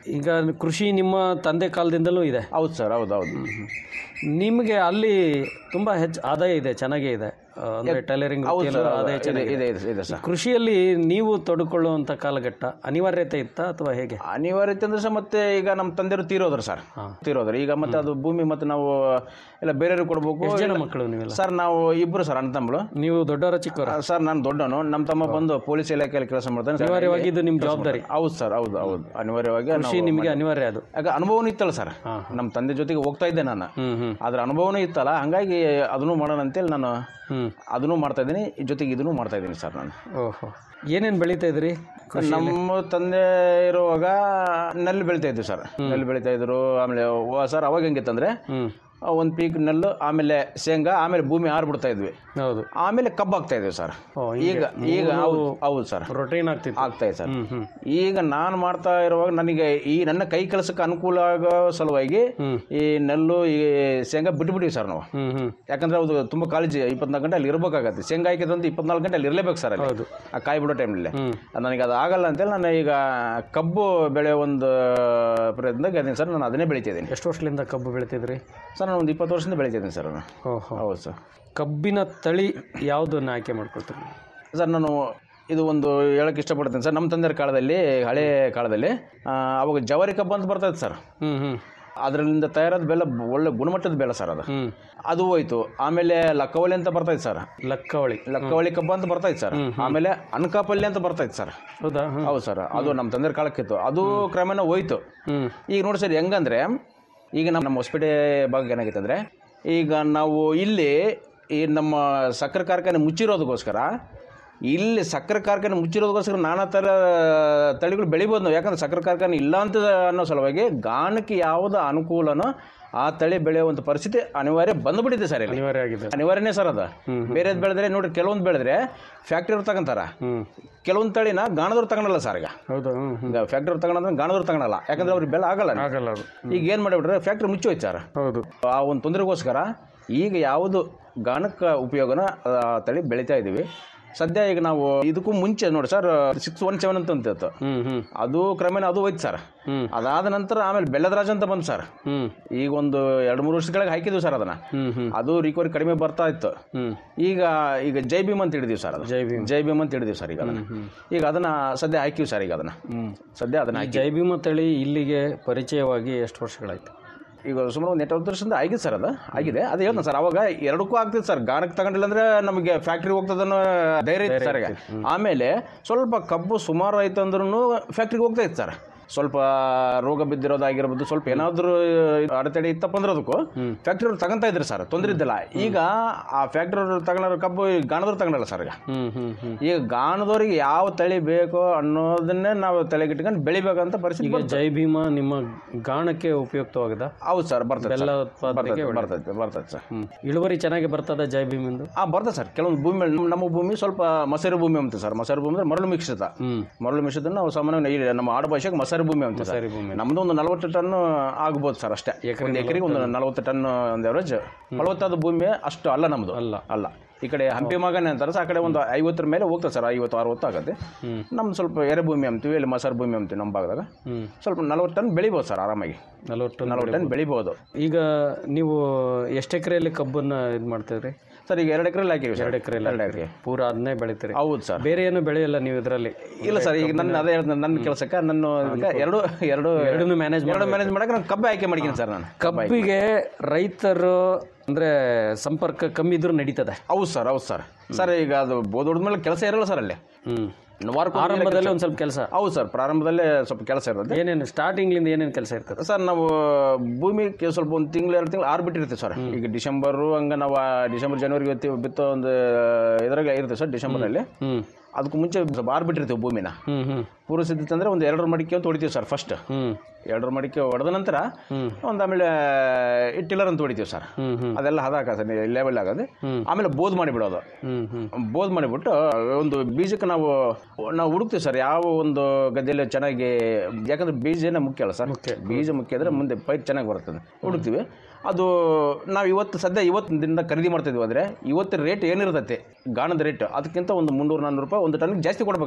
ಈಗ ಕೃಷಿ ನಿಮ್ಮ ತಂದೆ ಕಾಲದಿಂದಲೂ ಇದೆ ಹೌದು ಸರ್ ಹೌದು ಹೌದು ನಿಮಗೆ ಅಲ್ಲಿ ತುಂಬ ಹೆಚ್ಚು ಆದಾಯ ಇದೆ ಚೆನ್ನಾಗೇ ಇದೆ ಆ, ಅಂದ್ರೆ ಟೈಲರಿಂಗ್ ಹೌದು ವೃತ್ತಿಯಲ್ಲೂ ಸರ್, ಹೌದು. ಆದಾಯ ಇದೆ, ಚೆನ್ನಾಗಿದೆ ಇದೆ, ಇದೆ, ಇದೆ ಸರ್. ಕೃಷಿಯಲ್ಲಿ ನೀವು ತೊಡಕೊಳ್ಳುವಂಥ ಕಾಲಘಟ್ಟ ಅನಿವಾರ್ಯತೆ ಇತ್ತಾ ಅಥವಾ ಹೇಗೆ ಅನಿವಾರ್ಯತೆ ಅಂದ್ರೆ ಸರ್ ಮತ್ತೆ ಈಗ ನಮ್ಮ ತಂದೆಯವರು ತೀರೋದ್ರು ಸರ್ ತೀರೋದ್ರು ಈಗ ಮತ್ತೆ ಅದು ಭೂಮಿ ಮತ್ತೆ ನಾವು ಎಲ್ಲ ಬೇರೆಯವ್ರಿಗೆ ಕೊಡ್ಬೇಕು ಎಷ್ಟು ಜನ ಇಲ್ಲ- ಮಕ್ಕಳು ನೀವೆಲ್ಲ ಸರ್ ನಾವು ಇಬ್ರು ಸರ್ ಅಣ್ಣ ತಮ್ಮಳು ನೀವು ದೊಡ್ಡವರ ಚಿಕ್ಕವರ ಸರ್ ನಾನು ದೊಡ್ಡವನು ನಮ್ಮ ತಮ್ಮ ಬಂದು ಪೊಲೀಸ್ ಇಲಾಖೆಯಲ್ಲಿ ಕೆಲಸ ಮಾಡ್ತಾನೆ ಸರ್. ಅನಿವಾರ್ಯವಾಗಿ ಇದು ನಿಮ್ಮ ಕೆಲಸ ಜವಾಬ್ದಾರಿ. ಮಾಡ್ತಾನೆ. ಹೌದು ಸರ್ ಹೌದು ಹೌದು ಅನಿವಾರ್ಯವಾಗಿ ಕೃಷಿ ನಾವು ನಿಮಗೆ ಮಾಡಿ- ಅನಿವಾರ್ಯ ಅದು ಯಾಕೆ ಅನುಭವನೂ ಇತ್ತಲ್ಲ ಸರ್ ನಮ್ಮ ತಂದೆ ಜೊತೆಗೆ ಹೋಗ್ತಾ ಇದ್ದೆ ನಾನು ಅದ್ರ ಅನುಭವನೂ ಇತ್ತಲ್ಲ ಹಂಗಾಗಿ ಅದನ್ನು ಮಾಡೋಣ ಅಂತೇಳಿ ನಾನು ಅದನ್ನು ಮಾಡ್ತಾ ಇದ್ದೀನಿ ಜೊತೆಗೆ ಇದನ್ನು ಮಾಡ್ತಾ ಇದ್ದೀನಿ ಸರ್ ನಾನು ಓಹೋ ಏನೇನು ಬೆಳೀತಾ ಇದ್ರಿ ಕೃಷಿಯಲ್ಲಿ? ನಮ್ಮ ತಂದೆ ಇರುವಾಗ ನೆಲ್ಲು ಬೆಳಿತಾ ಇದ್ವಿ ಸರ್ ನೆಲ್ಲು ಬೆಳಿತಾ ಇದ್ರು ಆಮೇಲೆ ವ- ಸರ್ ಅವಾಗ ಹೆಂಗಿತ್ತಂದ್ರೆ ಒಂದು ಪೀಕ್ ನೆಲ್ಲು ಆಮೇಲೆ ಶೇಂಗಾ ಆಮೇಲೆ ಭೂಮಿ ಆರು ಬಿಡ್ತಾ ಇದ್ವಿ ಹೌದು ಆಮೇಲೆ ಕಬ್ಬು ಆಗ್ತಾ ಇದ್ವಿ ಸರ್ ಈಗ ಈಗ ಹೌದು ಹೌದು ಸರ್ ರೊಟೀನ್ ಆಗ್ತಿತ್ತು ಆಗ್ತಾ ಇದೆ ಸರ್ ಈಗ ನಾನು ಮಾಡ್ತಾ ಇರುವಾಗ ನನಗೆ ಈ ನನ್ನ ಕೈ ಕೆಲಸಕ್ಕೆ ಅನುಕೂಲ ಆಗೋ ಸಲುವಾಗಿ ಈ ನೆಲ್ಲು ಈ ಶೇಂಗಾ ಬಿಟ್ಬಿಟ್ಟಿವಿ ಸರ್ ನಾವು ಯಾಕಂದ್ರೆ ಅದು ತುಂಬ ಕಾಳಜಿ ಇಪ್ಪತ್ನಾಲ್ಕು ಗಂಟೆ ಅಲ್ಲಿ ಇರಬೇಕಾಗತ್ತೆ ಶೇಂಗಾ ಹಾಕಿದ್ರೆ ಅಂತ ಇಪ್ಪತ್ನಾಲ್ಕು ಗಂಟೆ ಅಲ್ಲಿ ಇರಲೇಬೇಕು ಸರ್ ಅಲ್ಲಿ ಆ ಕಾಯಿ ಬಿಡೋ ಟೈಮಲ್ಲಿ ನನಗೆ ಅದು ಆಗಲ್ಲ ಅಂತೇಳಿ ನಾನು ಈಗ ಕಬ್ಬು ಬೆಳೆ ಒಂದು ಪ್ರಯತ್ನದಾಗ ಅದೀನಿ ಸರ್ ನಾನು ಅದನ್ನೇ ಬೆಳಿತಿದ್ದೀನಿ ಎಷ್ಟು ವರ್ಷದಿಂದ ಕಬ್ಬು ಬೆಳಿತಿದ್ರಿ ಸರ್ ನಾನು ಒಂದು ಇಪ್ಪತ್ತು ವರ್ಷದಿಂದ ಬೆಳಿತಿದ್ದೀನಿ ಸರ್ ನಾನು ಓಹೋ ಹೌದು ಸರ್ ಕಬ್ಬಿನ ತಳಿ ಯಾವುದನ್ನ ಆಯ್ಕೆ ಮಾಡ್ಕೊಳ್ತೀರಿ ಸರ್ ನಾನು ಇದು ಒಂದು ಹೇಳಕ್ಕೆ ಇಷ್ಟಪಡ್ತೀನಿ ಸರ್ ನಮ್ಮ ತಂದೆಯ ಕಾಲದಲ್ಲಿ ಹಳೆ ಕಾಲದಲ್ಲಿ ಆ, ಅವಾಗ ಜವಾರಿ ಕಬ್ಬು ಅಂತ ಬರ್ತೈತೆ ಸರ್ ಹ್ಞೂ ಹ್ಞೂ ಅದರಿಂದ ತಯಾರಾದ ಬೆಲ್ಲ ಬ- ಒಳ್ಳೆ ಗುಣಮಟ್ಟದ ಬೆಲ್ಲ ಸರ್ ಅದು ಅದು ಹೋಯ್ತು ಆಮೇಲೆ ಲಕ್ಕವಳಿ ಅಂತ ಬರ್ತೈತೆ ಸರ್ ಲಕ್ಕವಳಿ ಲಕ್ಕವಳಿ ಕಬ್ಬು ಅಂತ ಬರ್ತೈತೆ ಸರ್ ಆಮೇಲೆ ಅನ್ಕಾಪಲ್ಲಿ ಅಂತ ಬರ್ತೈತೆ ಸರ್ ಹೌದಾ ಹೌದು ಸರ್ ಅದು ನಮ್ಮ ತಂದೆ ಕಾಲಕ್ಕಿತ್ತು ಅದು ಕ್ರಮೇಣ ಹೋಯ್ತು ಈಗ ನೋಡಿ ಸರ್ ಹೆಂಗಂದ್ರೆ ಈಗ ನಮ್ಮ ನಮ್ಮ ಹೊಸಪೇಟೆ ಭಾಗ ಏನಾಗೈತೆ ಅಂದರೆ ಈಗ ನಾವು ಇಲ್ಲಿ ಈ ನಮ್ಮ ಸಕ್ಕರೆ ಕಾರ್ಖಾನೆ ಮುಚ್ಚಿರೋದಕ್ಕೋಸ್ಕರ ಇಲ್ಲಿ ಸಕ್ಕರೆ ಕಾರ್ಖಾನೆ ಮುಚ್ಚಿರೋದಕ್ಕೋಸ್ಕರ ನಾನಾ ಥರ ತಳಿಗಳು ಬೆಳಿಬೋದು ನಾವು ಯಾಕಂದ್ರೆ ಸಕ್ಕರೆ ಕಾರ್ಖಾನೆ ಇಲ್ಲ ಅಂತ ಅನ್ನೋ ಸಲುವಾಗಿ ಗಾಣಕ್ಕೆ ಯಾವುದು ಅನುಕೂಲನೋ ಆ ತಳಿ ಬೆಳೆಯುವಂಥ ಪರಿಸ್ಥಿತಿ ಅನಿವಾರ್ಯ ಬಂದ್ಬಿಟ್ಟಿದೆ ಸರ್ ಇಲ್ಲಿ ಅನಿವಾರ್ಯ ಆಗಿದೆ ಅನಿವಾರ್ಯನೇ ಸರ್ ಅದು ಬೇರೆದು ಬೆಳೆದ್ರೆ ನೋಡ್ರಿ ಕೆಲವೊಂದು ಬೆಳೆದ್ರೆ ಫ್ಯಾಕ್ಟ್ರಿ ತಗೊಂತಾರ ಕೆಲವೊಂದು ತಳಿನ ಗಾಣದವ್ರು ತಗೊಳಲ್ಲ ಸರ್ ಈಗ ಹೌದು ಈಗ ಫ್ಯಾಕ್ಟ್ರಿ ತಗೊಳಂದ್ರೆ ಗಾಣದವ್ರು ತಗೊಳಲ್ಲ ಯಾಕಂದ್ರೆ ಅವ್ರಿಗೆ ಬೆಲೆ ಆಗಲ್ಲ ಆಗಲ್ಲ ಅದು ಈಗ ಏನು ಮಾಡಿಬಿಟ್ರೆ ಫ್ಯಾಕ್ಟ್ರಿ ಮುಚ್ಚೋಯ್ತು ಸರ್ ಹೌದು ಆ ಒಂದು ತೊಂದರೆಗೋಸ್ಕರ ಈಗ ಯಾವುದು ಗಾಣಕ್ಕೆ ಉಪಯೋಗನ ಆ ತಳಿ ಬೆಳಿತಾ ಇದ್ದೀವಿ ಸದ್ಯ ಈಗ ನಾವು ಇದಕ್ಕೂ ಮುಂಚೆ ನೋಡಿ ಸರ್ ಸಿಕ್ಸ್ ಒನ್ ಸೆವೆನ್ ಅಂತ ಅಂತಿತ್ತು ಅದು ಕ್ರಮೇಣ ಅದು ಹೋಯ್ತು ಸರ್ ಅದಾದ ನಂತರ ಆಮೇಲೆ ಬೆಲ್ಲದ ರಾಜ ಅಂತ ಬಂತು ಸರ್ ಈಗ ಒಂದು ಎರಡು ಮೂರು ವರ್ಷದ ಕೆಳಗೆ ಹಾಕಿದ್ವಿ ಸರ್ ಅದನ್ನ ಅದು ರಿಕವರಿ ಕಡಿಮೆ ಬರ್ತಾ ಇತ್ತು ಈಗ ಈಗ ಜೈ ಭೀಮ್ ಅಂತ ಹಿಡಿದೀವಿ ಸರ್ ಅದು ಜೈ ಭೀಮ್ ಜೈ ಭೀಮ್ ಅಂತ ಹಿಡಿದೀವಿ ಸರ್ ಈಗ ಅದನ್ನ ಈಗ ಅದನ್ನ ಸದ್ಯ ಹಾಕಿವಿ ಸರ್ ಈಗ ಅದನ್ನ ಸದ್ಯ ಅದನ್ನ ಈ ಹಾಕಿ ಜೈಭೀಮ ತಳಿ ಇಲ್ಲಿಗೆ ಪರಿಚಯವಾಗಿ ಎಷ್ಟು ವರ್ಷಗಳಾಯ್ತು ಈಗ ಸುಮಾರು ಒಂದು ಎಂಟು ವರ್ಷದಿಂದ ಆಗಿದೆ ಸರ್ ಅದು ಆಗಿದೆ ಅದು ಹೇಳ್ತಾನೆ ಸರ್ ಅವಾಗ ಎರಡಕ್ಕೂ ಆಗ್ತಿತ್ತು ಸರ್ ಗಾಣಕ್ಕೆ ತಗೊಂಡಿಲ್ಲ ಅಂದ್ರೆ ನಮಗೆ ಫ್ಯಾಕ್ಟ್ರಿ ಹೋಗ್ತದನ್ನೋ ಧೈರ್ಯ ಇತ್ತು ಸರ್ ಈಗ ಆಮೇಲೆ ಸ್ವಲ್ಪ ಕಬ್ಬು ಸುಮಾರು ಆಯ್ತು ಅಂದ್ರೂ ಫ್ಯಾಕ್ಟ್ರಿಗೆ ಹೋಗ್ತಾ ಇತ್ತು ಸರ್ ಸ್ವಲ್ಪ ರೋಗ ಬಿದ್ದಿರೋದಾಗಿರ್ಬೋದು ಸ್ವಲ್ಪ ಏನಾದರೂ ಅಡೆತಡೆ ಇತ್ತಪ್ಪ ಅಂದ್ರೆ ಅದಕ್ಕೂ ಫ್ಯಾಕ್ಟ್ರಿ ಅವ್ರು ತಗೊಂತಾ ಇದ್ರು ಸರ್ ತೊಂದರೆ ಇದ್ದಿಲ್ಲ ಈಗ ಆ ಫ್ಯಾಕ್ಟ್ರಿ ಅವ್ರು ತಗೊಳ್ಳೋ ಕಬ್ಬು ಈ ಗಾಣದವ್ರು ತಗೊಳಲ್ಲ ಸರ್ ಈಗ ಈಗ ಗಾಣದವ್ರಿಗೆ ಯಾವ ತಳಿ ಬೇಕೋ ಅನ್ನೋದನ್ನೇ ನಾವು ತಲೆಗಿಟ್ಕೊಂಡು ಬೆಳಿಬೇಕಂತ ಪರಿಸ್ಥಿತಿ ಈಗ ಬಂತು. ಜೈಭೀಮ ನಿಮ್ಮ ಗಾಣಕ್ಕೆ ಉಪಯುಕ್ತವಾಗದ ಹೌದು ಸರ್ ಬರ್ತದೆ ಬೆಲ್ಲ ಸರ್. ಉತ್ಪಾದನೆಗೆ ಬರ್ತದೆ, ಒಳ್ಳೆದು. ಬರ್ತದೆ ಬರ್ತದೆ ಸರ್ ಇಳುವರಿ ಚೆನ್ನಾಗಿ ಬರ್ತದ ಜೈಭೀಮಿಂದು ಆ ಬರ್ತದೆ ಸರ್ ಕೆಲವೊಂದು ಭೂಮಿ ಮೇಲೆ ನಮ್ಮ- ನಮ್ಮ ಭೂಮಿ ಸ್ವಲ್ಪ ಮಸರು ಭೂಮಿ ಅಂತ ಸರ್ ಮಸರು ಭೂಮಿ ಅಂದ್ರೆ ಮರಳು ಮಿಶ್ರಿತ ಮರಳು ಮಿಶ್ರಿತ ನಾವು ಸಾಮಾನ್ಯ ಈ ನಮ್ಮ ಆಡು ಭಾಷೆಗೆ ಮಸರು ಭೂಮಿ ಅಂತ ಸರ್ ನಮ್ದು ಒಂದು ನಲವತ್ತು ಟನ್ ಆಗ್ಬೋದು ಸರ್ ಅಷ್ಟೇ ಒಂದು ಎಕರೆಗೆ ಒಂದು ನಲವತ್ತು ಟನ್ ಒಂದು ಅವರೇಜ್ ಫಲವತ್ತಾದ ಭೂಮಿ ಅಷ್ಟು ಅಲ್ಲ ನಮ್ದು ಅಲ್ಲ ಅಲ್ಲ ಈ ಕಡೆ ಹಂಪಿ ಮಗನೆ ಅಂತಾರೆ ಸರ್ ಆ ಕಡೆ ಒಂದು ಐವತ್ತರ ಮೇಲೆ ಹೋಗ್ತದೆ ಸರ್ ಐವತ್ತು ಅರವತ್ತು ಆಗುತ್ತೆ ನಮ್ದು ಸ್ವಲ್ಪ ಎರೆ ಭೂಮಿ ಅಂತೀವಿ ಇಲ್ಲಿ ಮಸಾರು ಭೂಮಿ ಅಂತೀವಿ ನಮ್ಮ ಭಾಗದಾಗ ಸ್ವಲ್ಪ ನಲವತ್ತು ಟನ್ ಬೆಳಿಬೋದು ಸರ್ ಆರಾಮಾಗಿ ನಲವತ್ತು ನಲವತ್ತು ಟನ್ ಬೆಳಿಬೋದು ಈಗ ನೀವು ಎಷ್ಟು ಎಕರೆಯಲ್ಲಿ ಕಬ್ಬನ್ನ ಇದು ಮಾಡ್ತಿದ್ರಿ ಸರ್ ಈಗ ಎರಡು ಎಕರೆಲ್ಲಿ ಹಾಕಿವಿ ಸರ್ ಎರಡು ಎಕರೆಯಲ್ಲಿ ಎರಡು ಎಕರೆ ಪೂರ ಅದನ್ನೇ ಬೆಳಿತೀರಿ ಹೌದು ಸರ್ ಬೇರೆ ಏನು ಬೆಳೆಯಲ್ಲ ನೀವು ಇದರಲ್ಲಿ ಇಲ್ಲ ಸರ್ ಈಗ ನನ್ನ ಅದೇ ಹೇಳ್ತೀನಿ ನನ್ನ ಕೆಲಸಕ್ಕೆ ನನ್ನ ಇದಕ್ಕೆ ಎರಡು ಎರಡು ಎರಡನ್ನೂ manage ಎರಡು ಮ್ಯಾನೇಜ್ ಮಾಡಕ್ಕೆ ನಾನು ಕಬ್ಬು ಆಯ್ಕೆ ಮಾಡಿದ್ದೀನಿ ಸರ್ ನಾನು ಕಬ್ಬಿಗೆ ರೈತರು ಅಂದ್ರೆ ಸಂಪರ್ಕ ಕಮ್ಮಿ ಇದ್ರೂ ನಡೀತದೆ ಹೌದು ಸರ್ ಹೌದು ಸರ್ ಸರ್ ಈಗ ಅದು ಬೋದ್ ಮೇಲೆ ಕೆಲಸ ಇರಲ್ಲ ಸರ್ ಅಲ್ಲಿ ವಾರಕ್ಕೊಮ್ಮೆ ಆರಂಭದಲ್ಲಿ ಕೆಲ್ಸ- ಒಂದು ಸ್ವಲ್ಪ ಕೆಲಸ ಹೌದು ಸರ್ ಪ್ರಾರಂಭದಲ್ಲೇ ಸ್ವಲ್ಪ ಕೆಲಸ ಇರುತ್ತೆ ಏನೇನು ಸ್ಟಾರ್ಟಿಂಗ್ಲಿಂದ ಏನೇನು ಕೆಲಸ ಇರ್ತದೆ ಸರ್ ನಾವು ಭೂಮಿ ಕೆ- ಸ್ವಲ್ಪ ಒಂದು ತಿಂಗಳು ಎರಡು ತಿಂಗಳು ಆರು ಬಿಟ್ಟಿರ್ತೀವಿ ಸರ್ ಈಗ ಡಿಸೆಂಬರು ಹಂಗೆ ನಾವು ಆ ಡಿಸೆಂಬರ್ ಜನವರಿ ಬಿತ್ತಿ ಬಿತ್ತೋ ಒಂದು ಇದ್ರಾಗ ಇರ್ತೀವಿ ಸರ್ ಡಿಸೆಂಬರ್ನಲ್ಲಿ ಅದಕ್ಕೂ ಮುಂಚೆ ಸ್ವಲ್ಪ ಆರು ಬಿಟ್ಟಿರ್ತೀವಿ ಭೂಮಿನ ಪೂರ್ವ ಸಿದ್ಧತೆ ಅಂದರೆ ಒಂದು ಎರಡರ ಮಡಿಕೆ ಅಂತ ಹೊಡಿತೀವಿ ಸರ್ ಫಸ್ಟ್ ಎರಡರ ಮಡಿಕೆ ಹೊಡೆದ ನಂತರ ಒಂದು ಆಮೇಲೆ ಟಿಲ್ಲರ್ ಅಂತ ಹೊಡಿತೀವಿ ಸರ್ ಅದೆಲ್ಲ ಹದಾಕ ಸರ್ ಲೆವೆಲ್ ಆಗೋದು ಆಮೇಲೆ ಬೋದ್ ಮಾಡಿಬಿಡೋದು ಬೋದ್ ಮಾಡಿಬಿಟ್ಟು ಒಂದು ಬೀಜಕ್ಕೆ ನಾವು ನಾವು ಹುಡುಕ್ತೀವಿ ಸರ್ ಯಾವ ಒಂದು ಗದ್ದೆಯಲ್ಲಿ ಚೆನ್ನಾಗಿ ಯಾಕಂದ್ರೆ ಬೀಜನೇ ಮುಖ್ಯ ಅಲ್ಲ ಸರ್ ಬೀಜ ಮುಖ್ಯ ಅಂದರೆ ಮುಂದೆ ಪೈರ್ ಚೆನ್ನಾಗಿ ಬರ್ತದೆ ಹುಡುಕ್ತೀವಿ ಅದು ನಾವು ಇವತ್ತು ಸದ್ಯ ಇವತ್ತು ದಿನದಿಂದ ಖರೀದಿ ಮಾಡ್ತಿದ್ವಿ ಅಂದರೆ ಇವತ್ತು ರೇಟ್ ಏನಿರ್ತೈತೆ ಗಾಣದ ರೇಟ್ ಅದಕ್ಕಿಂತ ಒಂದು ಮುನ್ನೂರು ನಾನ್ನೂರು ರೂಪಾಯಿ ಒಂದು ಟನ್ಗೆ ಜಾಸ್ತಿ ಕೊಡ್ಬೇಕು ಸರ್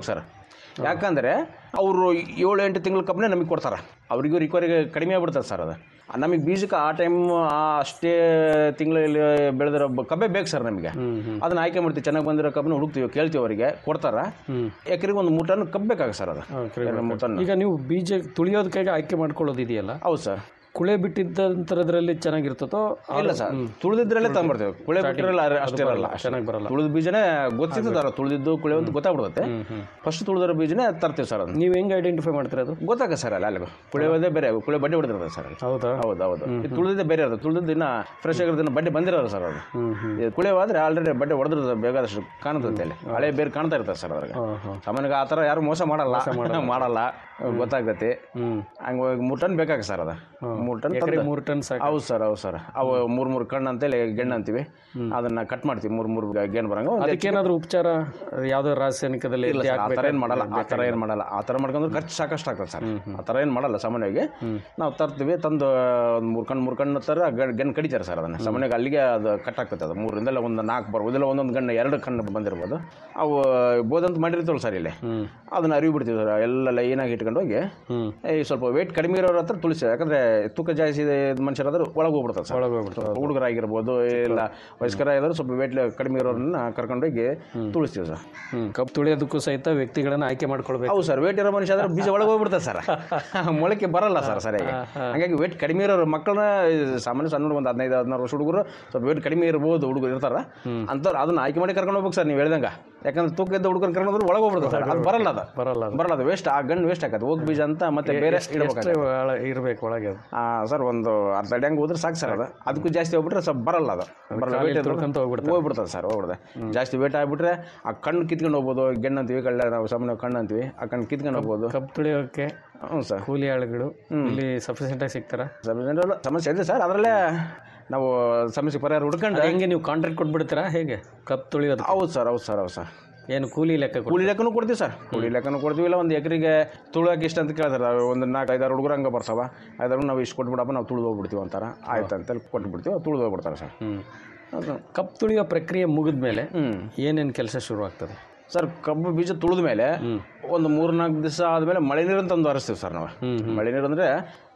ಯಾಕಂದರೆ ಅವರು ಏಳು ಎಂಟು ತಿಂಗಳ ಕಬ್ಬನೇ ನಮಗೆ ಕೊಡ್ತಾರೆ ಅವರಿಗೂ ರಿಕವರಿ ಕಡಿಮೆ ಆಗ್ಬಿಡ್ತದೆ ಸರ್ ಅದು ನಮಗೆ ಬೀಜಕ್ಕೆ ಆ ಟೈಮ್ ಆ ಅಷ್ಟೇ ತಿಂಗಳಲ್ಲಿ ಬೆಳೆದಿರೋ ಬ- ಕಬ್ಬೆ ಬೇಕು ಸರ್ ನಮಗೆ ಅದನ್ನ ಆಯ್ಕೆ ಮಾಡ್ತೀವಿ ಚೆನ್ನಾಗಿ ಬಂದಿರೋ ಕಬ್ಬನ್ನ ಹುಡುಕ್ತೀವಿ ಕೇಳ್ತೀವಿ ಅವರಿಗೆ ಕೊಡ್ತಾರ ಎಕರೆಗೆ ಒಂದು ಮೂಟನ್ ಕಬ್ಬು ಬೇಕಾಗ ಸರ್ ಅದು ಎರಡು ಮೂರು ಟನ್ ಈಗ ನೀವು ಬೀಜ ತುಳಿಯೋದಕ್ಕಾಗಿ ಆಯ್ಕೆ ಮಾಡ್ಕೊಳ್ಳೋದು ಇದೆಯಲ್ಲ ಹೌದು ಸರ್ ಕುಳೆ ಬಿಟ್ಟಿದ್ದಂಥದ್ರಲ್ಲಿ ಚೆನ್ನಾಗಿರ್ತದೋ ಇಲ್ಲ ಸರ್ ತುಳಿದಿದ್ರಲ್ಲೇ ತಗೊಂಡ್ಬರ್ತೇವೆ ಕುಳೆ ಬಿಟ್ಟಿರಲ್ಲ ಅಷ್ಟೇ ಇರಲ್ಲ ಚೆನ್ನಾಗಿ ಬರಲ್ಲ ತುಳಿದ ಬೀಜನೇ ಗೊತ್ತಿರ್ತದಲ್ಲ ತುಳಿದಿದ್ದು ಕುಳೆ ಅಂತ ಗೊತ್ತಾಗ್ಬಿಡುತ್ತೆ ಫಸ್ಟ್ ತುಳಿದಿರೋ ಬೀಜನೇ ತರ್ತೀವಿ ಸರ್ ಅದು ನೀವು ಹೆಂಗೆ ಐಡೆಂಟಿಫೈ ಮಾಡ್ತೀರಾ ಅದು ಗೊತ್ತಾಗ ಸರ್ ಅಲ್ಲಿ ಅಲ್ಲಿ ಕುಳೆಯೋದೇ ಬೇರೆ ಕುಳೆ ಬಡ್ಡೆ ಹೊಡೆದಿರ್ತದೆ ಸರ್ ಅಲ್ಲಿ ಹೌದಾ ಹೌದು ಹೌದು ಇದು ತುಳಿದಿದ್ದೇ ಬೇರೆ ಇರೋದು ತುಳಿದಿದ್ದು ಇನ್ನ ಫ್ರೆಶ್ ಆಗಿರೋದನ್ನ ಬಡ್ಡೆ ಬಂದಿರೋದು ಸರ್ ಅದು ಇದು ಕುಳೆವಾದ್ರೆ ಆಲ್ರೆಡಿ ಬಡ್ಡೆ ಹೊಡೆದಿರ್ತದೆ ಬೇಕಾದಷ್ಟು ಕಾಣ್ತದೆ ಅಲ್ಲಿ ಹಳೆ ಬೇರೆ ಕಾಣ್ತಾ ಇರ್ತದೆ ಸರ್ ಅದ್ರಾಗ ಸಾಮಾನ್ಯವಾಗಿ ಆ ಥರ ಯಾರು ಮೋಸ ಮಾಡಲ್ಲ ಮಾಡಲ್ಲ ಗೊತ್ತಾಗ್ತೈತಿ ಹಂಗ ಮೂರು ಟನ್ ಬೇಕಾಗ ಸರ್ ಅದ ಮೂರು ಟನ್ ಎಕರೆಗೆ ತಂದು- ಮೂರು ಟನ್ ಸಾಕು ಹೌದು ಸರ್ ಹೌದು ಸರ್ ಅವು ಮೂರು ಮೂರು ಕಣ್ಣು ಅಂತೇಳಿ ಗೆಣ್ಣು ಅಂತೀವಿ ಅದನ್ನ ಕಟ್ ಮಾಡ್ತೀವಿ ಮೂರು ಮೂರು ಗೆಣ್ಣು ಬರಂಗ ಒಂದ್ ಅದಕ್ಕೇನಾದ್ರೂ ಉಪಚಾರ ಯಾವ್ದೋ ರಾಸಾಯನಿಕದಲ್ಲಿ ಇಲ್ಲ ಎತ್ತಿ ಸರ್, ಆ ಥರ ಹಾಕ್ಬೇಕಾ? ಏನು ಮಾಡಲ್ಲ ಆ ಥರ ಏನು ಮಾಡಲ್ಲ ಆ ಥರ ಮಾಡ್ಕೊಂಡ್ರೆ ಖರ್ಚು ಸಾಕಷ್ಟು ಆಗ್ತದೆ ಸರ್ ಆ ಥರ ಏನು ಮಾಡಲ್ಲ ಸಾಮಾನ್ಯವಾಗಿ ನಾವು ತರ್ತೀವಿ ತಂದು ಒಂದು ಮೂರು ಕಣ್ಣು ಮೂರು ಕಣ್ಣು ತರ ಗನ್ ಕಡಿತಾರೆ ಸರ್ ಅದನ್ನು ಸಾಮಾನ್ಯವಾಗಿ ಅಲ್ಲಿಗೆ ಅದು ಕಟ್ ಆಗ್ತದೆ ಅದು ಮೂರರಿಂದಲ್ಲ ಒಂದು ನಾಲ್ಕು ಬರ್ಬೋದು ಇಲ್ಲ ಒಂದೊಂದು ಗಣ್ಣು ಎರಡು ಕಣ್ಣು ಬಂದಿರ್ಬೋದು ಅವು ಬೋದಂತ ಮಾಡಿರ್ತೀವಲ್ಲ ಸರ್ ಇಲ್ಲಿ ಅದನ್ನ ಅರಿವು ಬಿಡ್ತೀವಿ ಸರ್ ಎಲ್ಲ ಲೈನಾಗಿ ಇಟ್ಕೊಂಡು ಹೋಗಿ ಈ ಸ್ವಲ್ಪ ವೇಟ್ ಕಡಿಮೆ ಇರೋರ ಹತ್ರ ತುಳಿಸಿ ಯಾಕಂದ್ರೆ ತೂಕ ಜಾಸ್ತಿ ಇದೆ ಮನುಷ್ಯರಾದ್ರೆ ಒಳಗೆ ಹೋಗ್ಬಿಡ್ತಾರೆ ಸರ್ ಒಳಗೆ ಹೋಗ್ಬಿಡ್ತಾರೆ. ಹುಡುಗರಾಗಿರ್ಬೋದು ಇಲ್ಲ ವಯಸ್ಕರ ಆಗಿದ್ರು ಸ್ವಲ್ಪ ವೇಟ್ ಕಡಿಮೆ ಇರೋರನ್ನ ಕರ್ಕೊಂಡೋಗಿ ತುಳಿಸ್ತೀವಿ ಸರ್ ಹ್ಮ್ ಕಬ್ಬು ತುಳಿಯೋದಕ್ಕೂ ಸಹಿತ ವ್ಯಕ್ತಿಗಳನ್ನ ಆಯ್ಕೆ ಮಾಡ್ಕೊಳ್ಬೇಕು ಹೌದು ಸರ್ ವೇಟ್ ಇರೋ ಮನುಷ್ಯ ಆದ್ರೆ ಬೀಜ ಒಳಗೆ ಹೋಗ್ಬಿಡ್ತಾರೆ ಸರ್ ಮೊಳಕೆ ಬರಲ್ಲ ಸರ್ ಸರಿಯಾಗಿ ಹಂಗಾಗಿ ವೇಟ್ ಕಡಿಮೆ ಇರೋರು ಮಕ್ಕಳನ್ನ ಸಾಮಾನ್ಯ ಸಣ್ಣ ಹುಡುಗ ಒಂದು ಹದಿನೈದು ಹದಿನಾರು ವರ್ಷ ಹುಡುಗರು ಸ್ವಲ್ಪ ವೇಟ್ ಕಡಿಮೆ ಇರ್ಬೋದು ಹುಡುಗರು ಇರ್ತಾರ ಅಂಥವ್ರು ಅದನ್ನ ಆಯ್ಕೆ ಮಾಡಿ ಕರ್ಕೊಂಡು ಹೋಗ್ಬೇಕು ಸರ್ ನೀವು ಹೇಳ್ದಂಗ ಯಾಕಂದ್ರೆ ತೂಕ ಇದ್ದ ಹುಡುಗರು ಕರ್ಕೊಂಡು ಹೋದ್ರೆ ಒಳಗೆ ಹೋಗ್ಬಿಡ್ತಾರೆ ಸರ್ ಅದು ಬರಲ್ಲ ಅದು ಬರಲ್ಲ ಬರಲ್ಲ ಅದು ವೇಸ್ಟ್ ಆ ಗಂಡು ವೇಸ್ಟ್ ಆಗತ್ತೆ ಹೋಗಿ ಬೀಜ ಅಂತ ಮತ್ತೆ ಬೇರೆ ಇಡಬೇಕಾಗುತ್ತೆ ಇರ್ಬೇಕು ಒಳಗೆ ಅದು ಸರ್ ಒಂದು ಅರ್ಧ ಅಡಿ ಹಂಗೆ ಹೋದ್ರೆ ಸಾಕು ಸರ್ ಅದು ಅದಕ್ಕೂ ಜಾಸ್ತಿ ಹೋಗ್ಬಿಟ್ರೆ ಸ್ವಲ್ಪ ಬರಲ್ಲ ಅದು ಬರಲ್ಲ ಕಾಲಿಗೆ weight ಇದ್ರೆ ತುಳ್ಕೊಂತ ಹೋಗ್ಬಿಡ್ತದೆ. ಹೋಗ್ಬಿಡ್ತದೆ ಸರ್ ಹೋಗ್ಬಿಡುತ್ತೆ ಜಾಸ್ತಿ ವೇಟ್ ಆಗ್ಬಿಟ್ರೆ ಆ ಕಣ್ಣು ಕಿತ್ಕೊಂಡು ಹೋಗ್ಬೋದು ಗೆಣ್ಣು ಅಂತೀವಿ ಕಳ್ಳ ನಾವು ಸಾಮಾನ್ಯ ಕಣ್ಣು ಅಂತೀವಿ ಆ ಕಣ್ಣು ಕಿತ್ಕೊಂಡು ಹೋಗ್ಬೋದು ಕಬ್ಬು ತುಳಿಯೋಕೆ ಹ್ಞೂ ಸರ್ ಕೂಲಿ ಆಳುಗಳು ಇಲ್ಲಿ ಸಫಿಷಿಯೆಂಟ್ ಆಗಿ ಸಿಗ್ತಾರ ಸಬ್ಸಿಡಿ ಸಮಸ್ಯೆ ಇದೆ ಸರ್ ಅದರಲ್ಲೇ ನಾವು ಸಮಸ್ಯೆ ಪರಿಹಾರ ಹುಡ್ಕೊಂಡು ಹೆಂಗೆ ನೀವು ಕಾಂಟ್ರಾಕ್ಟ್ ಕೊಟ್ಬಿಡ್ತೀರಾ ಹೇಗೆ ಕಬ್ಬು ತುಳಿಯೋದು ಹೌದು ಸರ್ ಹೌದು ಸರ್ ಹೌದು ಸರ್ ಏನು ಕೂಲಿ ಲೆಕ್ಕ ಕೊಡ್ತೀರಾ? ಕೂಲಿ ಲೆಕ್ಕನೂ ಕೊಡ್ತೀವಿ ಸರ್ ಕೂಲಿ ಲೆಕ್ಕನೂ ಕೊಡ್ತೀವಿ ಇಲ್ಲ ಒಂದು ಎಕರೆಗೆ ತುಳುವಕ್ಕೆ ಇಷ್ಟ ಅಂತ ಕೇಳ್ತಾರೆ ಅವ್ರು ಒಂದು ನಾಲ್ಕು ಐದಾರು ಹುಡುಗರು ಹಂಗೆ ಬರ್ತಾವ ಐದಾರು ನಾವು ಇಷ್ಟು ಕೊಟ್ಬಿಡಪ್ಪ ನಾವು ತುಳಿದು ಹೋಗ್ಬಿಡ್ತೀವಿ ಅಂತಾರೆ ಆಯ್ತು ಅಂತೇಳಿ ಕೊಟ್ಬಿಡ್ತೀವಿ ತುಳಿದು ಹೋಗ್ಬಿಡ್ತಾರೆ ಸರ್ ಅದು ಕಬ್ಬು ತುಳಿಯೋ ಪ್ರಕ್ರಿಯೆ ಮುಗಿದ ಮೇಲೆ ಏನೇನು ಕೆಲಸ ಶುರು ಆಗ್ತದೆ ಸರ್ ಕಬ್ಬು ಬೀಜ ತುಳಿದ ಮೇಲೆ ಒಂದು ಮೂರ್ನಾಲ್ಕು ದಿವಸ ಆದಮೇಲೆ ಮಳೆ ನೀರನ್ನು ತಂದು ಹರಿಸ್ತೀವಿ ಸರ್ ನಾವು ಮಳೆ ನೀರು ಅಂದರೆ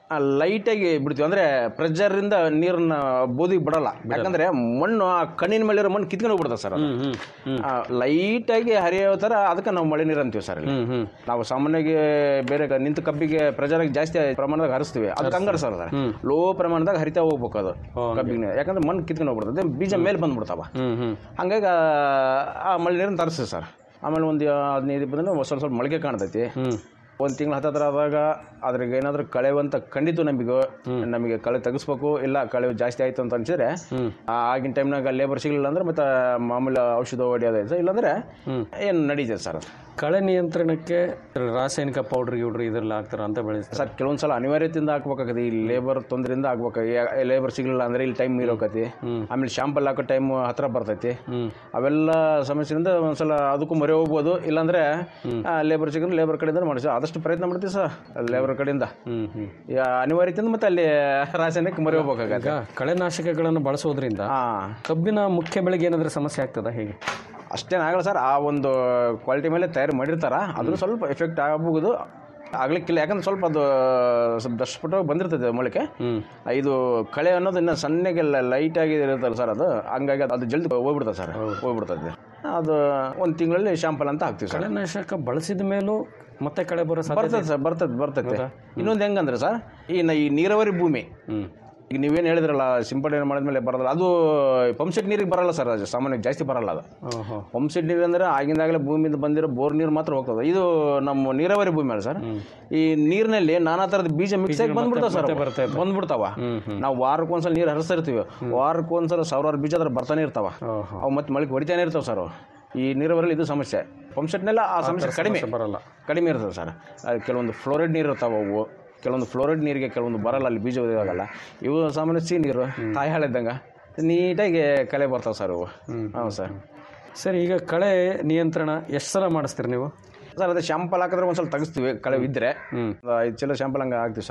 ಲೈಟಾಗಿ ಬಿಡ್ತೀವಿ ಅಂದರೆ ಪ್ರೆಷರಿಂದ ನೀರನ್ನ ಬೋದಿಗೆ ಬಿಡಲ್ಲ ಯಾಕಂದರೆ ಮಣ್ಣು ಆ ಕಣ್ಣಿನ ಮೇಲೆ ಇರೋ ಮಣ್ಣು ಕಿತ್ಕೊಂಡು ಹೋಗ್ಬಿಡ್ತದೆ ಸರ್ ಲೈಟಾಗಿ ಹರಿಯೋ ಥರ ಅದಕ್ಕೆ ನಾವು ಮಳೆ ನೀರು ಅಂತೀವಿ ಸರ್ ಇಲ್ಲಿ. ನಾವು ಸಾಮಾನ್ಯವಾಗಿ ಬೇರೆ ಕ- ನಿಂತ ಕಬ್ಬಿಗೆ ಪ್ರೆಷರ್ ಜಾಸ್ತಿ ಪ್ರಮಾಣದಾಗ ಹರಿಸ್ತೀವಿ ಅದಕ್ಕೆ ಹಂಗಾರ ಸರ್ ಅದು ಲೋ ಪ್ರಮಾಣದಾಗ ಹರಿತಾ ಹೋಗ್ಬೇಕು ಅದು ಕಬ್ಬಿಗೆ ಯಾಕಂದ್ರೆ ಮಣ್ಣು ಕಿತ್ಕೊಂಡು ಹೋಗ್ಬಿಡ್ತದೆ ಬೀಜ ಮೇಲೆ ಬಂದ್ಬಿಡ್ತಾವ ಹಂಗಾಗಿ ಆ- ಆ ಮಳೆ ನೀರನ್ನು ತರಿಸ್ತೀವಿ ಸರ್ ಆಮೇಲೆ ಒಂದು ಹದಿನೈದು ಇಪ್ಪತ್ತು ಸ್ವಲ್ಪ ಸ್ವಲ್ಪ ಮೊಳಕೆ ಕಾಣ್ತೈತಿ ಒಂದು ತಿಂಗಳು ಹತ್ತತ್ರ ಆದಾಗ ಅದ್ರಿಗೆ ಏನಾದರೂ ಕಳೆವಂತ ಖಂಡಿತ ನಮಗೆ ನಮಗೆ ಕಳೆ ತೆಗಿಸ್ಬೇಕು ಇಲ್ಲ ಕಳೆ ಜಾಸ್ತಿ ಆಯ್ತು ಅಂತ ಅನ್ಸಿದ್ರೆ ಆ ಆಗಿನ ಟೈಮ್ನಾಗ ಲೇಬರ್ ಸಿಗಲಿಲ್ಲ ಅಂದ್ರೆ ಮತ್ತೆ ಮಾಮೂಲಿ ಔಷಧ ಹೊಡೆಯೋದೈತೆ ಇಲ್ಲಾಂದ್ರೆ ಏನು ನಡೀತದೆ ಸರ್ ಅದು ಕಳೆ ನಿಯಂತ್ರಣಕ್ಕೆ ರಾಸಾಯನಿಕ ಪೌಡ್ರ್ ಗಿವ್ಡ್ರ್ ಇದೆಲ್ಲ ಹಾಕ್ತಾರ ಅಂತ ಬೆಳೆಸ್ತಾರೆ ಸರ್ ಕೆಲವೊಂದು ಸಲ ಅನಿವಾರ್ಯತೆಯಿಂದ ಹಾಕ್ಬೇಕಾಗತ್ತೆ ಈ ಲೇಬರ್ ತೊಂದರೆಯಿಂದ ಹಾಕ್ಬೇಕು ಲೇಬರ್ ಸಿಗಲಿಲ್ಲ ಅಂದ್ರೆ ಇಲ್ಲಿ ಟೈಮ್ ಇರೋಕತಿ ಆಮೇಲೆ ಶಾಂಪಲ್ ಹಾಕೋ ಟೈಮ್ ಹತ್ರ ಬರ್ತೈತಿ ಅವೆಲ್ಲ ಸಮಸ್ಯೆಯಿಂದ ಒಂದ್ಸಲ ಅದಕ್ಕೂ ಮೊರೆ ಹೋಗ್ಬೋದು ಇಲ್ಲಾಂದ್ರೆ ಲೇಬರ್ ಸಿಗಲ್ಲ ಲೇಬರ್ ಕಡೆಯಿಂದ ಮಾಡಿಸಿ ಆದಷ್ಟು ಪ್ರಯತ್ನ ಮಾಡ್ತೀವಿ ಸರ್ ಲೇಬರ್ ಕಡೆಯಿಂದ ಈ ಅನಿವಾರ್ಯತೆಯಿಂದ ಮತ್ತೆ ಅಲ್ಲಿ ರಾಸಾಯನಿಕ ಮೊರೆ ಹೋಗ್ಬೇಕಾಗತ್ತೆ ಈಗ ಕಳೆನಾಶಕಗಳನ್ನು ಬಳಸೋದ್ರಿಂದ ಕಬ್ಬಿನ ಮುಖ್ಯ ಬೆಳೆಗೆ ಏನಾದರೂ ಸಮಸ್ಯೆ ಆಗ್ತದಾ ಹೇಗೆ ಅಷ್ಟೇನಾಗಲ್ಲ ಸರ್ ಆ ಒಂದು ಕ್ವಾಲಿಟಿ ಮೇಲೆ ತಯಾರು ಮಾಡಿರ್ತಾರ ಅದನ್ನು ಸ್ವಲ್ಪ ಎಫೆಕ್ಟ್ ಆಗಬಹುದು ಆಗ್ಲಿಕ್ಕಿಲ್ಲ ಯಾಕಂದ್ರೆ ಸ್ವಲ್ಪ ಅದು ಸ್ವಲ್ಪ ದಷ್ಟಪಟ್ಟು ಬಂದಿರ್ತದೆ ಮೊಳಕೆ ಇದು ಕಳೆ ಅನ್ನೋದು ಇನ್ನು ಸಣ್ಣಗೆ ಲೈಟಾಗಿ ಇರುತ್ತಲ್ಲ ಸರ್ ಅದು ಹಂಗಾಗಿ ಅದು- ಅದು ಜಲ್ದಿ ಹೋಗ್ಬಿಡ್ತದೆ ಸರ್ ಹೋಗ್ಬಿಡ್ತದೆ ಅದು ಒಂದು ತಿಂಗಳಲ್ಲಿ ಶಾಂಪಲ್ ಅಂತ ಹಾಕ್ತೀವಿ ಸರ್ ಕಳೆನಾಶಕ ಬಳಸಿದ ಮೇಲೂ ಮತ್ತೆ ಕಳೆ ಬರೋ ಸಾಧ್ಯತೆ ಬರ್ತದೆ ಸರ್ ಬರ್ತದೆ ಬರ್ತೈತೆ ಇನ್ನೊಂದು ಹೆಂಗಂದ್ರೆ ಸರ್ ಈ ನ- ಈ ನೀರಾವರಿ ಭೂಮಿ ಈಗ ನೀವೇನು ಹೇಳಿದ್ರಲ್ಲ ಸಿಂಪಡಣೆ ಮಾಡಿದ್ಮೇಲೆ ಬರೋದಿಲ್ಲ ಅದು ಪಂಪ್ ಸೆಟ್ ನೀರಿಗೆ ಬರಲ್ಲ ಸರ್ ಅದು ಸಾಮಾನ್ಯವಾಗಿ ಜಾಸ್ತಿ ಬರಲ್ಲ ಅದು ಪಂಪ್ ಸೆಟ್ ನೀರು ಅಂದರೆ ಆಗಿಂದಾಗಲೇ ಭೂಮಿಯಿಂದ ಬಂದಿರೋ ಬೋರ್ ನೀರು ಮಾತ್ರ ಹೋಗ್ತದೆ ಇದು ನಮ್ಮ ನೀರಾವರಿ ಭೂಮಿ ಅಲ್ಲ ಸರ್ ಈ ನೀರಿನಲ್ಲಿ ನಾನಾ ಥರದ ಬೀಜ ಮಿಕ್ಸ್ ಆಗಿ ಬಂದ್ಬಿಡ್ತಾವೆ ಸರ್ ಮತ್ತೆ ಅವು. ಬಂದ್ಬಿಡ್ತಾವ ನಾವು ವಾರಕ್ಕೊಂದ್ಸಲ ನೀರು ಹರಿಸ್ತಾ ಇರ್ತೀವಿ ವಾರಕ್ಕೊಂದ್ಸಲ ಸಾವಿರಾರು ಬೀಜ ಅದ್ರ ಬರ್ತಾನೆ ಇರ್ತಾವ ಅವು ಮತ್ತೆ ಮಳಿಗೆ ಹೊಡಿತಾನೆ ಇರ್ತಾವೆ ಸರ್ ಅವು. ಈ ನೀರಾವರಿಯಲ್ಲಿ ಇದು ಸಮಸ್ಯೆ ಪಂಪ್ ಸೆಟ್ನೆಲ್ಲ ಆ ಸಮಸ್ಯೆ ಕಡಿಮೆ ಬರಲ್ಲ ಕಡಿಮೆ ಇರ್ತದೆ ಸರ್ ಅದು ಕೆಲವೊಂದು ಫ್ಲೋರೈಡ್ ನೀರು ಇರ್ತಾವೆ ಅವು ಕೆಲವೊಂದು ಫ್ಲೋರೈಡ್ ನೀರಿಗೆ ಕೆಲವೊಂದು ಬರಲ್ಲ ಅಲ್ಲಿ ಬೀಜ ಉದಿಯೋಗಲ್ಲ ಇವು ಸಾಮಾನ್ಯ ಸಿಹಿ ನೀರು ತಾಯಿ ಹಾಳಿದ್ದಂಗೆ ನೀಟಾಗಿ ಕಲೆ ಬರ್ತಾವೆ ಸರ್ ಇವು ಹೌದು ಸರ್ ಸರ್ ಈಗ ಕಳೆ ನಿಯಂತ್ರಣ ಎಷ್ಟು ಸಲ ಮಾಡಿಸ್ತೀರಿ ನೀವು ಸರ್ ಅದೇ ಶಾಂಪಲ್ ಹಾಕಿದ್ರೆ ಒಂದ್ಸಲ ತೆಗಿಸ್ತೀವಿ ಕಳೆ ಇದ್ದರೆ ಐದು ಚೀಲ ಶಾಂಪಲ್ ಹಂಗೆ ಹಾಕ್ತೀವಿ ಸರ್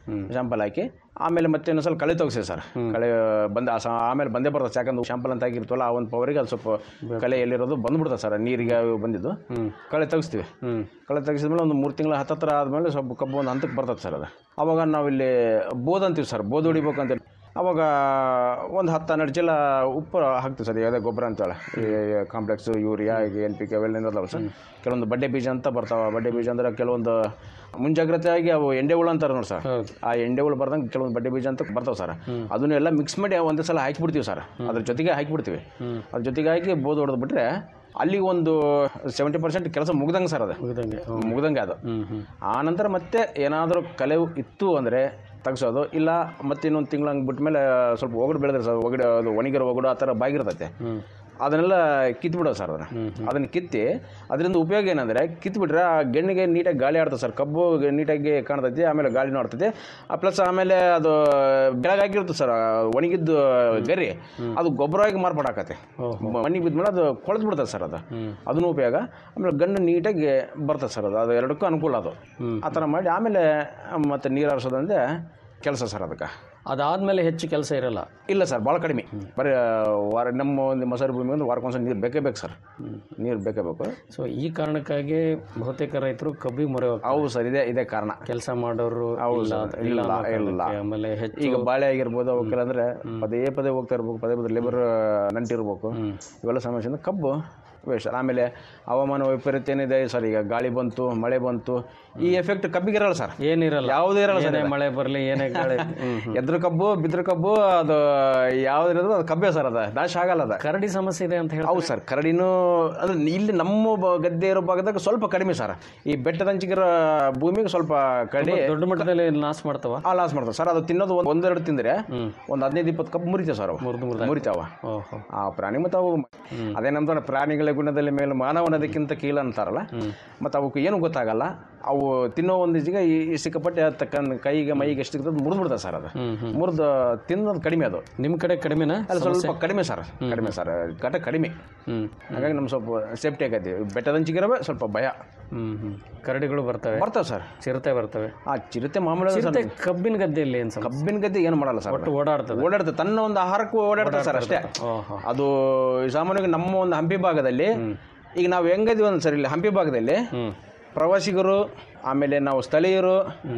ಶಾಂಪಲ್ ಹಾಕಿ ಆಮೇಲೆ ಮತ್ತೆ ಇನ್ನೊಂದು ಸಲ ಕಳೆ ತೆಗ್ಸಿ ಸರ್ ಕಳೆ ಬಂದ ಆ ಸ- ಆಮೇಲೆ ಬಂದೇ ಬರ್ತದೆ ಯಾಕಂದ್ರೆ ಶಾಂಪಲ್ ಅಂತ ಆಗಿರ್ತವಲ್ಲ ಆ ಒಂದು ಪವರಿಗೆ ಅದು ಸ್ವಲ್ಪ ಕಳೆ ಎಲ್ಲಿರೋದು ಬಂದ್ಬಿಡ್ತದೆ ಸರ್ ನೀರಿಗೆ ಅವು ಬಂದಿದ್ದು ಕಳೆ ತೆಗಿಸ್ತೀವಿ ಕಳೆ ತೆಗಿಸಿದ್ಮೇಲೆ ಒಂದು ಮೂರು ತಿಂಗಳ ಹತ್ತತ್ರ ಆದಮೇಲೆ ಸ್ವಲ್ಪ ಕಬ್ಬು ಒಂದು ಹಂತಕ್ಕೆ ಬರ್ತದೆ ಸರ್ ಅದು ಅವಾಗ ನಾವಿಲ್ಲಿ ಬೋದ್ ಅಂತೀವಿ ಸರ್ ಬೋದ್ ಹೊಡಿಬೇಕು ಅಂತೇಳಿ ಅವಾಗ ಒಂದು ಹತ್ತು ಹನ್ನೆರಡು ಚೀಲ ಉಪ್ಪು ಹಾಕ್ತೀವಿ ಸರ್ ಯಾವುದೇ ಗೊಬ್ಬರ ಅಂತೇಳಿ ಈ ಕಾಂಪ್ಲೆಕ್ಸು ಯೂರಿಯಾ ಈಗ ಎನ್ ಪಿ ಕೆ ಅವೆಲ್ಲ ಇದಾವೆ ಸರ್ ಕೆಲವೊಂದು ಬಡ್ಡೆ ಬೀಜ ಅಂತ ಬರ್ತಾವೆ ಬಡ್ಡೆ ಬೀಜ ಅಂದ್ರೆ ಕೆಲವೊಂದು ಮುಂಜಾಗ್ರತೆಯಾಗಿ ಅವು ಎಂಡೆ ಹುಳು ಅಂತಾರೆ ನೋಡಿ ಸರ್ ಆ ಎಂಡೆ ಹುಳು ಬರ್ದಂಗೆ ಕೆಲವೊಂದು ಬಡ್ಡೆ ಬೀಜ ಅಂತ ಬರ್ತಾವೆ ಸರ್ ಅದನ್ನೆಲ್ಲ ಮಿಕ್ಸ್ ಮಾಡಿ ಒಂದೇ ಸಲ ಹಾಕಿಬಿಡ್ತೀವಿ ಸರ್ ಅದ್ರ ಜೊತೆಗೆ ಹಾಕಿಬಿಡ್ತೀವಿ ಅದ್ರ ಜೊತೆಗೆ ಹಾಕಿ ಬೋದ್ ಹೊಡೆದು ಬಿಟ್ರೆ ಅಲ್ಲಿ ಒಂದು ಸೆವೆಂಟಿ ಪರ್ಸೆಂಟ್ ಕೆಲಸ ಮುಗ್ದಂಗೆ ಸರ್ ಅದು ಮುಗ್ದಂಗೆ ಅದು ಆ ನಂತರ ಮತ್ತೆ ಏನಾದರೂ ಕಲೆವು ಇತ್ತು ಅಂದರೆ ತೆಗ್ಸೋದು ಇಲ್ಲ ಮತ್ತೆ ಇನ್ನೊಂದು ತಿಂಗಳು ಹಂಗೆ ಬಿಟ್ಮೇಲೆ ಸ್ವಲ್ಪ ಒಗಡು ಬೆಳೆದ್ರೆ ಸರ್ ಒಗಡು ಅದು ಒಣಗಿರೋ ಒಗಡು ಆ ಥರ ಬಾಗಿರ್ತೈತೆ ಅದನ್ನೆಲ್ಲ ಕಿತ್ಬಿಡೋದು ಸರ್ ಅದನ್ನು ಅದನ್ನು ಕಿತ್ತಿ ಅದರಿಂದ ಉಪಯೋಗ ಏನಂದರೆ ಕಿತ್ಬಿಟ್ರೆ ಆ ಗೆಣ್ಣಿಗೆ ನೀಟಾಗಿ ಗಾಳಿ ಆಡ್ತದೆ ಸರ್ ಕಬ್ಬು ನೀಟಾಗಿ ಕಾಣ್ತೈತಿ ಆಮೇಲೆ ಗಾಳಿನೂ ಆಡ್ತೈತಿ ಆ ಪ್ಲಸ್ ಆಮೇಲೆ ಅದು ಬೆಳಗ್ಗೆ ಹಾಕಿರ್ತದೆ ಸರ್ ಆ ಒಣಗಿದ್ದು ಗರಿ ಅದು ಗೊಬ್ಬರವಾಗಿ ಮಾರ್ಪಾಡಾಕತ್ತೆ ಮಣ್ಣಿಗೆ ಬಿದ್ಮೇಲೆ ಅದು ಕೊಳೆತು ಬಿಡ್ತದೆ ಸರ್ ಅದು ಅದನ್ನು ಉಪಯೋಗ ಆಮೇಲೆ ಗಂಡು ನೀಟಾಗಿ ಬರ್ತದೆ ಸರ್ ಅದು ಅದು ಎರಡಕ್ಕೂ ಅನುಕೂಲ ಅದು ಆ ಥರ ಮಾಡಿ ಆಮೇಲೆ ಮತ್ತೆ ನೀರು ಹರಿಸೋದಂದ್ರೆ ಕೆಲಸ ಸರ್ ಅದಕ್ಕೆ ಅದಾದಮೇಲೆ ಹೆಚ್ಚು ಕೆಲಸ ಇರಲ್ಲ ಇಲ್ಲ ಸರ್ ಭಾಳ ಕಡಿಮೆ ಬರೀ ವಾರ ನಮ್ಮ ಒಂದು ಮೊಸರು ಭೂಮಿ ಒಂದು ವಾರಕ್ಕೊಂದ್ಸಲ ನೀರು ಬೇಕೇ ಬೇಕು ಸರ್ ನೀರು ಬೇಕೇ ಬೇಕು ಸೊ ಈ ಕಾರಣಕ್ಕಾಗಿ ಬಹುತೇಕ ರೈತರು ಕಬ್ಬಿಗೆ ಮೊರೆ ಹೋಗ್ತಾರೆ ಹೌದು ಸರ್ ಇದೇ ಇದೇ ಕಾರಣ ಕೆಲಸ ಮಾಡೋರು ಹೌದು ಇಲ್ಲ ಸರ್ ಇಲ್ಲ ಇಲ್ಲ ಅನ್ನೋ ಇಲ್ಲ ಕಾರಣಕ್ಕೆ. ಆಮೇಲೆ ಹೆಚ್ಚು ಈಗ ಬಾಳೆ ಆಗಿರ್ಬೋದು ಅವಕ್ಕೆಲ್ಲ ಅಂದ್ರೆ ಪದೇ ಪದೇ ಹೋಗ್ತಾ ಇರ್ಬೇಕು ಪದೇ ಪದೇ ಲೇಬರ್ ನಂಟಿರ್ಬೇಕು ಇವೆಲ್ಲ ಸಮಸ್ಯೆಯಿಂದ ಕಬ್ಬು ವೇಸ್ಟ್ ಆಮೇಲೆ ಹವಾಮಾನ ವೈಪರೀತ್ಯ ಏನಿದೆ ಸರ್ ಈಗ ಗಾಳಿ ಬಂತು ಮಳೆ ಬಂತು ಈ ಎಫೆಕ್ಟ್ ಕಬ್ಬಿಗೆ ಇರಲ್ಲ ಸರ್ ಏನಿರಲ್ಲ ಯಾವುದೇ ಇರಲ್ಲ ಸರ್ ಏನೇ ಇದು. ಮಳೆ ಬರಲಿ ಏನೇ ಗಾಳಿ ಎದ್ರ ಕಬ್ಬು ಬಿದ್ರ ಕಬ್ಬು ಅದು ಯಾವ್ದಿರೋದು ಅದು ಕಬ್ಬೆ ಸರ್ ಅದು ನಾಶ ಆಗಲ್ಲ ಅದು ಕರಡಿ ಸಮಸ್ಯೆ ಇದೆ ಅಂತ ಹೇಳಿ ಹೌದು ಸರ್ ಕರಡಿನೂ ಅಂದ್ರೆ ಇಲ್ಲಿ ನಮ್ಮ ಬ- ಗದ್ದೆ ಇರೋ ಭಾಗದಾಗ ಸ್ವಲ್ಪ ಕಡಿಮೆ ಸರ್ ಈ ಬೆಟ್ಟದಂಚಿಗಿರೋ ಭೂಮಿಗೆ ಸ್ವಲ್ಪ ಕಡಿ ದೊಡ್ಡ ಮಟ್ಟದಲ್ಲಿ ನಾಶ ಮಾಡ್ತಾವ ಆ ಲಾಸ್ ಮಾಡ್ತಾವೆ ಸರ್ ಅದು ತಿನ್ನೋದು ಒಂದ್- ಒಂದೆರಡು ತಿಂದ್ರೆ ಒಂದು ಹದಿನೈದು ಇಪ್ಪತ್ತು ಕಪ್ ಮುರಿತಾವೆ ಸರ್ ಅವು ಮುರಿತಾವ ಆ ಪ್ರಾಣಿ ಮತ್ತು ಅವು ಅದೇನಂತ ಪ್ರಾಣಿಗಳ ಗುಣದಲ್ಲಿ ಮೇಲೆ ಮಾನವನದಕ್ಕಿಂತ ಕೀಲ ಅಂತಾರಲ್ಲ ಮತ್ತು ಅವಕ್ಕೆ ಏನು ಗೊತ್ತಾಗಲ್ಲ ಅವು ತಿನ್ನೋ ಒಂದು ಈಜಿಗೆ ಈ ಈ ಸಿಕ್ಕಾಪಟ್ಟೆ ತಕ್ಕಂದು ಕೈಗೆ ಮೈಗೆ ಎಷ್ಟು ಸಿಗ್ತದೆ ಮುರಿದು ಬಿಡ್ತದೆ ಸರ್ ಅದು ಮುರಿದು ತಿನ್ನೋದು ಕಡಿಮೆ ಅದು ನಿಮ್ಮ ಕಡೆ ಕಡಿಮೆನಾ ಅಲ್ಲ ಸ್ವಲ್ಪ ಕಡಿಮೆ ಸರ್ ಕಡಿಮೆ ಸರ್ ಘಟ ಕಡಿಮೆ ಹಾಗಾಗಿ ನಮ್ಗೆ ಸ್ವಲ್ಪ ಸೇಫ್ಟಿ ಆಗೈತಿ ಬೆಟ್ಟದಂಚಿಗಿರವೆ ಸ್ವಲ್ಪ ಭಯ ಹ್ಮ್ ಹ್ಮ್ ಕರಡಿಗಳು ಬರ್ತವೆ ಬರ್ತಾವೆ ಸರ್ ಚಿರತೆ ಬರ್ತವೆ ಆ ಚಿರತೆ ಮಾಮೂಲಿ ಅದ ಚಿರತೆ ಸರ್ ಕಬ್ಬಿನ ಗದ್ದೆಯಲ್ಲಿ ಏನು ಕಬ್ಬಿನ ಗದ್ದೆ ಏನು ಮಾಡಲ್ಲ ಸರ್ ಒಟ್ಟು ಓಡಾಡ್ತದೆ ಓಡಾಡ್ತದೆ ತನ್ನ ಒಂದು ಆಹಾರಕ್ಕೂ ಓಡಾಡ್ತದೆ ಸರ್ ಅಷ್ಟೇ ಅದು ಸಾಮಾನ್ಯವಾಗಿ ನಮ್ಮ ಒಂದು ಹಂಪಿ ಭಾಗದಲ್ಲಿ ಈಗ ನಾವು ಹೆಂಗದೀವಿ ಒಂದು ಸರ್ ಇಲ್ಲಿ ಹಂಪಿ ಭಾಗದಲ್ಲಿ ಪ್ರವಾಸಿಗರು ಆಮೇಲೆ ನಾವು ಸ್ಥಳೀಯರು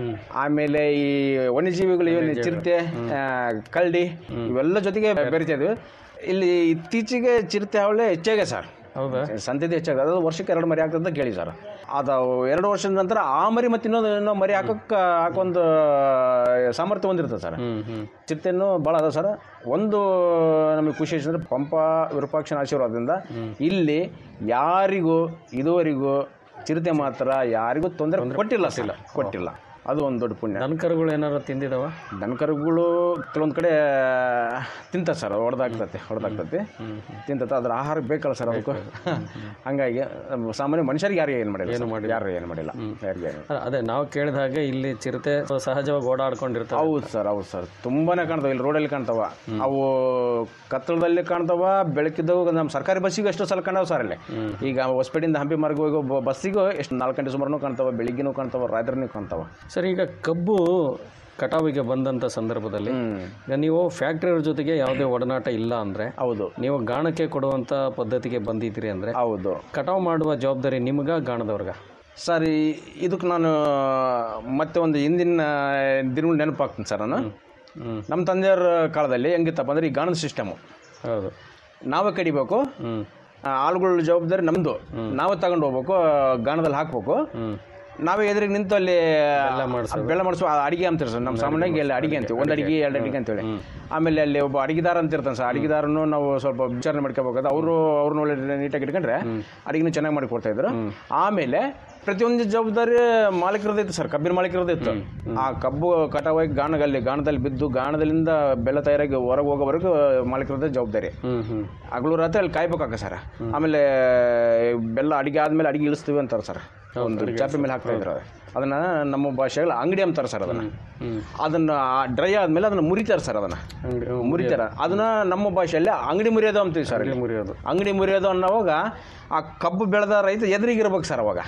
ಆಮೇಲೆ ಈ ವನ್ಯಜೀವಿಗಳು ಏನು ಚಿರತೆ ಆ, ಕರಡಿ ಇವೆಲ್ಲ ಜೊತೆಗೆ ಬೆರಿತಾ ಇದ್ವಿ ಇಲ್ಲಿ ಇತ್ತೀಚೆಗೆ ಚಿರತೆ ಅವಳೆ ಹೆಚ್ಚಾಗೆ ಸರ್ ಹೌದಾ ಸಂತತಿ ಹೆಚ್ಚಾಗ ಅದು ವರ್ಷಕ್ಕೆ ಎರಡು ಮರಿ ಆಗ್ತದೆ ಅಂತ ಕೇಳಿ ಸರ್ ಅದು ಎರಡು ವರ್ಷದ ನಂತರ ಆ ಮರಿ ಮತ್ತು ಇನ್ನೊಂದು ಇನ್ನೊಂದು ಮರಿ ಹಾಕೋಕ್ಕೆ ಹಾಕೊಂದು ಸಾಮರ್ಥ್ಯ ಹೊಂದಿರ್ತದೆ ಸರ್ ಚಿರತೆನೂ ಭಾಳ ಅದ ಸರ್ ಒಂದು ನಮಗೆ ಖುಷಿ ಅಂದರೆ ಪಂಪ ವಿರೂಪಾಕ್ಷನ ಆಶೀರ್ವಾದದಿಂದ ಇಲ್ಲಿ ಯಾರಿಗೂ ಇದುವರೆಗೂ ಚಿರತೆ ಮಾತ್ರ ಯಾರಿಗೂ ತೊಂದರೆ ಕೊಟ್ಟಿಲ್ಲ ಸರ್ ಕೊಟ್ಟಿಲ್ಲ ಅದು ಒಂದು ದೊಡ್ಡ ಪುಣ್ಯ ದನಕರುಗಳು ಏನಾರು ತಿಂದಿದಾವ ದನಕರುಗಳು ಕೆಲವೊಂದು ಕಡೆ ತಿಂತ ಸರ್ ಹೊಡೆದಾಗ್ತತೆ ಹೊಡೆದಾಗ್ತತೆ ತಿಂತತೆ ಅದ್ರ ಆಹಾರ ಬೇಕಲ್ಲ ಸರ್ ಅದಕ್ಕೂ ಹಂಗಾಗಿ ನಮ್ಮ ಸಾಮಾನ್ಯ ಮನುಷ್ಯರಿಗೆ ಯಾರಿಗೆ ಏನು ಮಾಡಿಲ್ಲ ಏನು ಮಾಡಿ ಯಾರು ಏನು ಮಾಡಿಲ್ಲ ಯಾರಿಗೆ ಏನು ಅ- ಅದೇ ನಾವು ಕೇಳಿದ ಹಾಗೆ ಇಲ್ಲಿ ಚಿರತೆ ಸಹಜವಾಗಿ ಓಡಾಡ್ಕೊಂಡಿರ್ತವೆ ಹೌದು ಸರ್ ಹೌದು ಸರ್ ತುಂಬಾನೇ ಕಾಣ್ತಾವ ಇಲ್ಲಿ ರೋಡಲ್ಲಿ ಕಾಣ್ತಾವ ಅವು ಕತ್ತಲದಲ್ಲಿ ಕಾಣ್ತಾವ ಬೆಳಕಿದ್ದವು ನಮ್ಮ ಸರ್ಕಾರಿ ಬಸ್ಸಿಗೂ ಎಷ್ಟೋ ಸಲ ಕಾಣವ ಸರ್ ಅಲ್ಲಿ ಈಗ ಹೊಸಪೇಟೆಯಿಂದ ಹಂಪಿ ಮಾರ್ಗ ಹೋಗೋ ಬ- ಬಸ್ಸಿಗೂ ಎಷ್ಟು ನಾಲ್ಕು ಗಂಟೆ ಸುಮಾರು ಕಾಣ್ತಾವ ಬೆಳಿಗ್ಗೆನೂ ಕಾಣ್ತಾವ ರಾತ್ರಿನೂ ಕಾಣ್ತಾವ ಸರ್ ಈಗ ಕಬ್ಬು ಕಟಾವಿಗೆ ಬಂದಂಥ ಸಂದರ್ಭದಲ್ಲಿ ಈಗ ನೀವು ಫ್ಯಾಕ್ಟ್ರಿಯವ್ರ ಜೊತೆಗೆ ಯಾವುದೇ ಒಡನಾಟ ಇಲ್ಲ ಅಂದ್ರೆ ಹೌದು ನೀವು ಗಾಣಕ್ಕೆ ಕೊಡುವಂತ ಪದ್ಧತಿಗೆ ಬಂದಿದ್ದೀರಿ ಅಂದ್ರೆ ಹೌದು ಕಟಾವು ಮಾಡುವ ಜವಾಬ್ದಾರಿ ನಿಮ್ಗ ಗಾಣದವ್ರಿಗ ಸರ್ ಈ- ಇದಕ್ಕೆ ನಾನು ಮತ್ತೆ ಒಂದು ಹಿಂದಿನ ದಿನ ನೆನಪಾಗ್ತೀನಿ ಸರ್ ನಾನು ನಮ್ಮ ತಂದೆಯವ್ರ ಕಾಲದಲ್ಲಿ ಹೆಂಗಿತ್ತಪ್ಪ ಅಂದ್ರೆ ಈ ಗಾಣದ ಸಿಸ್ಟಮು ಹೌದು ನಾವೇ ಕಡಿಬೇಕು ಆ, ಆಳುಗಳ ಜವಾಬ್ದಾರಿ ನಮ್ಮದು ನಾವೇ ತಗೊಂಡು ಹೋಗ್ಬೇಕು ಗಾಣದಲ್ಲಿ ಹಾಕ್ಬೇಕು ನಾವೇ ಎದುರಿಗೆ ನಿಂತು ಅಲ್ಲಿ ಬೆಲ್ಲ ಮಾಡಿಸುವ ಅಡಿಗೆ ಅಂತಾರೆ ಸರ್ ನಮ್ಮ ಸಾಮಾನ್ಯವಾಗಿ ಅಲ್ಲಿ ಅಡಿಗೆ ಅಂತೀವಿ ಒಂದು ಅಡಿಗೆ ಎರಡು ಅಡಿಗೆ ಅಂತೇಳಿ ಆಮೇಲೆ ಅಲ್ಲಿ ಒಬ್ಬ ಅಡಿಗೆದಾರ ಅಂತ ಇರ್ತಾನೆ ಸರ್ ಅಡಿಗೆದಾರನು ನಾವು ಸ್ವಲ್ಪ ವಿಚಾರಣೆ ಮಾಡ್ಕೋಬೇಕಾದ್ರೆ ಅವರು ಅವ್ರನ್ನ ಒಳ್ಳೆ ನೀಟಾಗಿ ಇಟ್ಕೊಂಡ್ರೆ ಅಡಿಗೆನೂ ಚೆನ್ನಾಗಿ ಮಾಡಿ ಕೊಡ್ತಾ ಇದ್ರು ಆಮೇಲೆ ಪ್ರತಿಯೊಂದು ಜವಾಬ್ದಾರಿ ಮಾಲೀಕರದಿತ್ತು ಸರ್ ಕಬ್ಬಿನ ಮಾಲೀಕರದಿತ್ತು ಆ ಕಬ್ಬು ಕಟಾವಾಗಿ ಗಾಣದಲ್ಲಿ ಗಾಣದಲ್ಲಿ ಬಿದ್ದು ಗಾಣದಲ್ಲಿಂದ ಬೆಲ್ಲ ತಯಾರಾಗಿ ಹೊರಗೆ ಹೋಗೋವರೆಗೂ ಮಾಲೀಕರದೇ ಜವಾಬ್ದಾರಿ ಹಗಲು ರಾತ್ರಿ ಅಲ್ಲಿ ಕಾಯ್ಬೇಕಾಗ ಸರ್ ಆಮೇಲೆ ಬೆಲ್ಲ ಅಡಿಗೆ ಆದ್ಮೇಲೆ ಅಡಿಗೆ ಇಳಿಸ್ತೀವಿ ಅಂತಾರೆ ಸರ್ ಒಂದು ಅಡಿಗೆ ಚಾಪೆ ಮೇಲೆ ಹಾಕ್ತಾ ಇದ್ರು ಅದನ್ನ ನಮ್ಮ ಭಾಷೆಯಲ್ಲಿ ಅಂಗಡಿ ಅಂತಾರೆ ಸರ್ ಅದನ್ನ ಅದನ್ನ ಡ್ರೈ ಆದ್ಮೇಲೆ ಅದನ್ನ ಮುರಿತಾರೆ ಸರ್ ಅದನ್ನ ಮುರಿತಾರ ಅದನ್ನ ನಮ್ಮ ಭಾಷೆಯಲ್ಲಿ ಅಂಗಡಿ ಮುರಿಯೋದು ಅಂತೀವಿ ಸರ್ ಇಲ್ಲಿ. ಮುರಿಯೋದು ಅಂಗಡಿ ಮುರಿಯೋದು ಅನ್ನೋವಾಗ ಆ ಕಬ್ಬು ಬೆಳೆದ ರೈತ ಎದುರಿಗಿರ್ಬೇಕು ಸರ್ ಅವಾಗ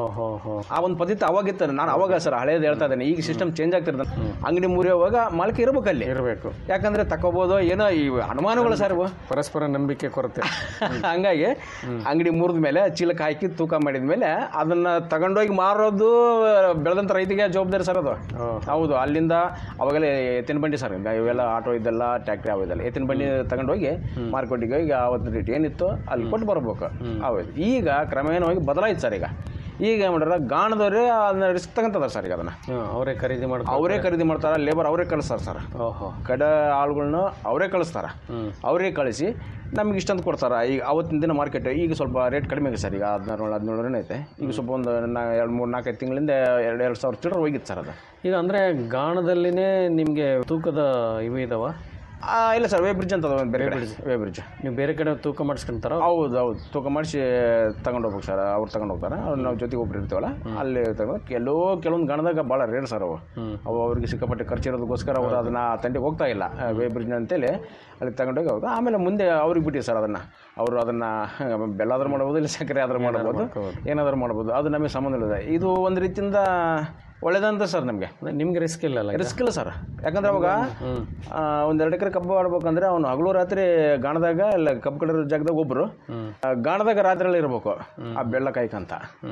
ಆ ಒಂದು ಪದ್ಧತಿ ಅವಾಗಿತ್ತು ನಾನು ಅವಾಗ ಸರ್ ಹಳೇದು ಹೇಳ್ತಾ ಇದ್ದೇನೆ ಈಗ ಸಿಸ್ಟಮ್ ಚೇಂಜ್ ಆಗ್ತಿರ್ತದೆ ಅಂಗಡಿ ಮುರಿಯೋವಾಗ ಮಾಲಕ ಇರ್ಬೇಕು ಅಲ್ಲಿ ಇರಬೇಕು ಯಾಕಂದ್ರೆ ತಕೋಬಹುದು ಏನೋ ಈ ಅನುಮಾನಗಳು ಸರ್ ಇವು ಪರಸ್ಪರ ನಂಬಿಕೆ ಕೊರತೆ ಹಂಗಾಗಿ ಅಂಗಡಿ ಮುರಿದ ಮೇಲೆ ಚೀಲಕ್ಕೆ ಹಾಕಿ ತೂಕ ಮಾಡಿದ ಮೇಲೆ ಅದನ್ನ ತಗೊಂಡೋಗಿ ಮಾರೋದು ಬೆಳೆದಂತ ರೈತಿಗೆ ಜವಾಬ್ದಾರಿ ಸರ್ ಅದು ಹೌದು ಅಲ್ಲಿಂದ ಅವಾಗೆಲ್ಲ ಎತ್ತಿನ ಬಂಡಿ ಸರ್ ಈಗ ಇವೆಲ್ಲ ಆಟೋ ಇದೆಲ್ಲ ಟ್ಯಾಕ್ಟ್ರಿ ಅವು ಇದೆಲ್ಲ ಎತ್ತಿನ ಬಂಡಿ ತಗೊಂಡೋಗಿ ಮಾರ್ಕೆಟಿಗೆ ಹೋಗಿ ಆವತ್ತಿನ ರೇಟ್ ಏನಿತ್ತು ಅಲ್ಲಿ ಕೊಟ್ಟು ಬರ್ಬೇಕು ಹೌದು ಈಗ ಕ್ರಮೇಣವಾಗಿ ಬದಲಾಯ್ತು ಸರ್ ಈಗ ಈಗ ಏನ್ ಮಾಡ್ಯಾರ ಗಾಣದವ್ರೆ ಅದನ್ನ ರಿಸ್ಕ್ ತಗೊಂತದಾರ ಸರ್ ಈಗ ಅದನ್ನ ಅವರೇ ಖರೀದಿ ಮಾಡ್ತಾರೆ ಅವರೇ ಖರೀದಿ ಮಾಡ್ತಾರ ಲೇಬರ್ ಅವರೇ ಕಳಿಸ್ತಾರೆ ಸರ್ ಓಹೋ ಕಡ ಆಳುಗಳನ್ನ ಅವರೇ ಕಳಿಸ್ತಾರ ಅವರೇ ಕಳಿಸಿ ನಮ್ಗೆ ಇಷ್ಟಂತ ಕೊಡ್ತಾರ ಈಗ ಅವತ್ತಿನ ದಿನ ಮಾರ್ಕೆಟ್ ಈಗ ಸ್ವಲ್ಪ ರೇಟ್ ಕಡಿಮೆ ಆಗಿದೆ ಸರ್ ಈಗ ಹದಿನಾರು ಹದಿನೇಳು ಐತೆ ಈಗ ಸ್ವಲ್ಪ ಒಂದು ನಾ ಎರಡು ಮೂರು ನಾಲ್ಕೈದು ತಿಂಗಳಿಂದ ಎರಡು ಎರಡು ಸಾವಿರ ಚಿಲ್ಲರೆ ಹೋಗಿತ್ತು ಸರ್ ಅದು ಈಗ ಅಂದ್ರೆ ಗಾಣದಲ್ಲಿನೇ ನಿಮ್ಗೆ ತೂಕದ ಇವು ಇದಾವ ಆ, ಇಲ್ಲ ಸರ್ ವೇ ಬ್ರಿಡ್ಜ್ ಅಂತ ಅದಾವ ಬೇರೆ ಕಡೆ ವೇ ಬ್ರಿಡ್ಜ್ ನೀವು ಬೇರೆ ಕಡೆ ತೂಕ ಮಾಡಿಸ್ಕೊಂತಾರ ಹೌದು ಹೌದು ತೂಕ ಮಾಡಿಸಿ ತಗೊಂಡು ಹೋಗ್ಬೇಕು ಸರ್ ಅವ್ರು ತಗೊಂಡು ಹೋಗ್ತಾರೆ ಅವ್ರು ನಾವು ಜೊತೆಗೆ ಒಬ್ರು ಇರ್ತೀವಲ್ಲ ಅಲ್ಲಿ ತಗೊಂಡು ಕೆಲವು ಕೆಲವೊಂದು ಗಣದಾಗ ಭಾಳ ರೇರ್ ಸರ್ ಅವು ಅವು ಅವ್ರಿಗೆ ಸಿಕ್ಕಾಪಟ್ಟೆ ಖರ್ಚು ಇರೋದಕ್ಕೋಸ್ಕರ ಅವರು ಅದನ್ನ ತಂಡಿಗೆ ಹೋಗ್ತಾ ಇಲ್ಲ ಆ, ವೇ ಬ್ರಿಡ್ಜ್ ಅಂತೇಳಿ ಅಲ್ಲಿ ತಗೊಂಡೋಗಿ ಹೋಗ ಆಮೇಲೆ ಮುಂದೆ ಅವ್ರಿಗೆ ಬಿಟ್ಟಿವಿ ಸರ್ ಅದನ್ನು ಅವರು ಅದನ್ನು ಬೆಲ್ಲ ಆದ್ರೂ ಮಾಡ್ಬೋದು ಇಲ್ಲ ಸಕ್ಕರೆ ಆದ್ರೂ ಮಾಡ್ಬೋದು ಏನಾದರೂ ಮಾಡ್ಬೋದು ಅದು ನಮಗೆ ಸಂಬಂಧ ಇಲ್ಲ ಇದು ಒಂದು ರೀತಿಯಿಂದ ಒಳ್ಳೇದಂತ ಸರ್ ನಮಗೆ ನಿಮ್ಗೆ ರಿಸ್ಕ್ ಇಲ್ಲ ರಿಸ್ಕ್ ಇಲ್ಲ ಸರ್ ಯಾಕಂದ್ರೆ ಅವಾಗ ಆ, ಒಂದ್ ಎರಡು ಎಕರೆ ಕಬ್ಬು ಆಡ್ಬೇಕಂದ್ರೆ ಅವನು ಹಗಲು ರಾತ್ರಿ ಗಾಣದಾಗ ಇಲ್ಲ ಕಬ್ಬು ಕಡೆ ಜಾಗದಾಗ ಒಬ್ರು ಆ, ಗಾಣದಾಗ ರಾತ್ರಿಯಲ್ಲಿ ಇರ್ಬೇಕು ಆ ಬೆಳ್ಳ ಕಾಯ್ಕಂತ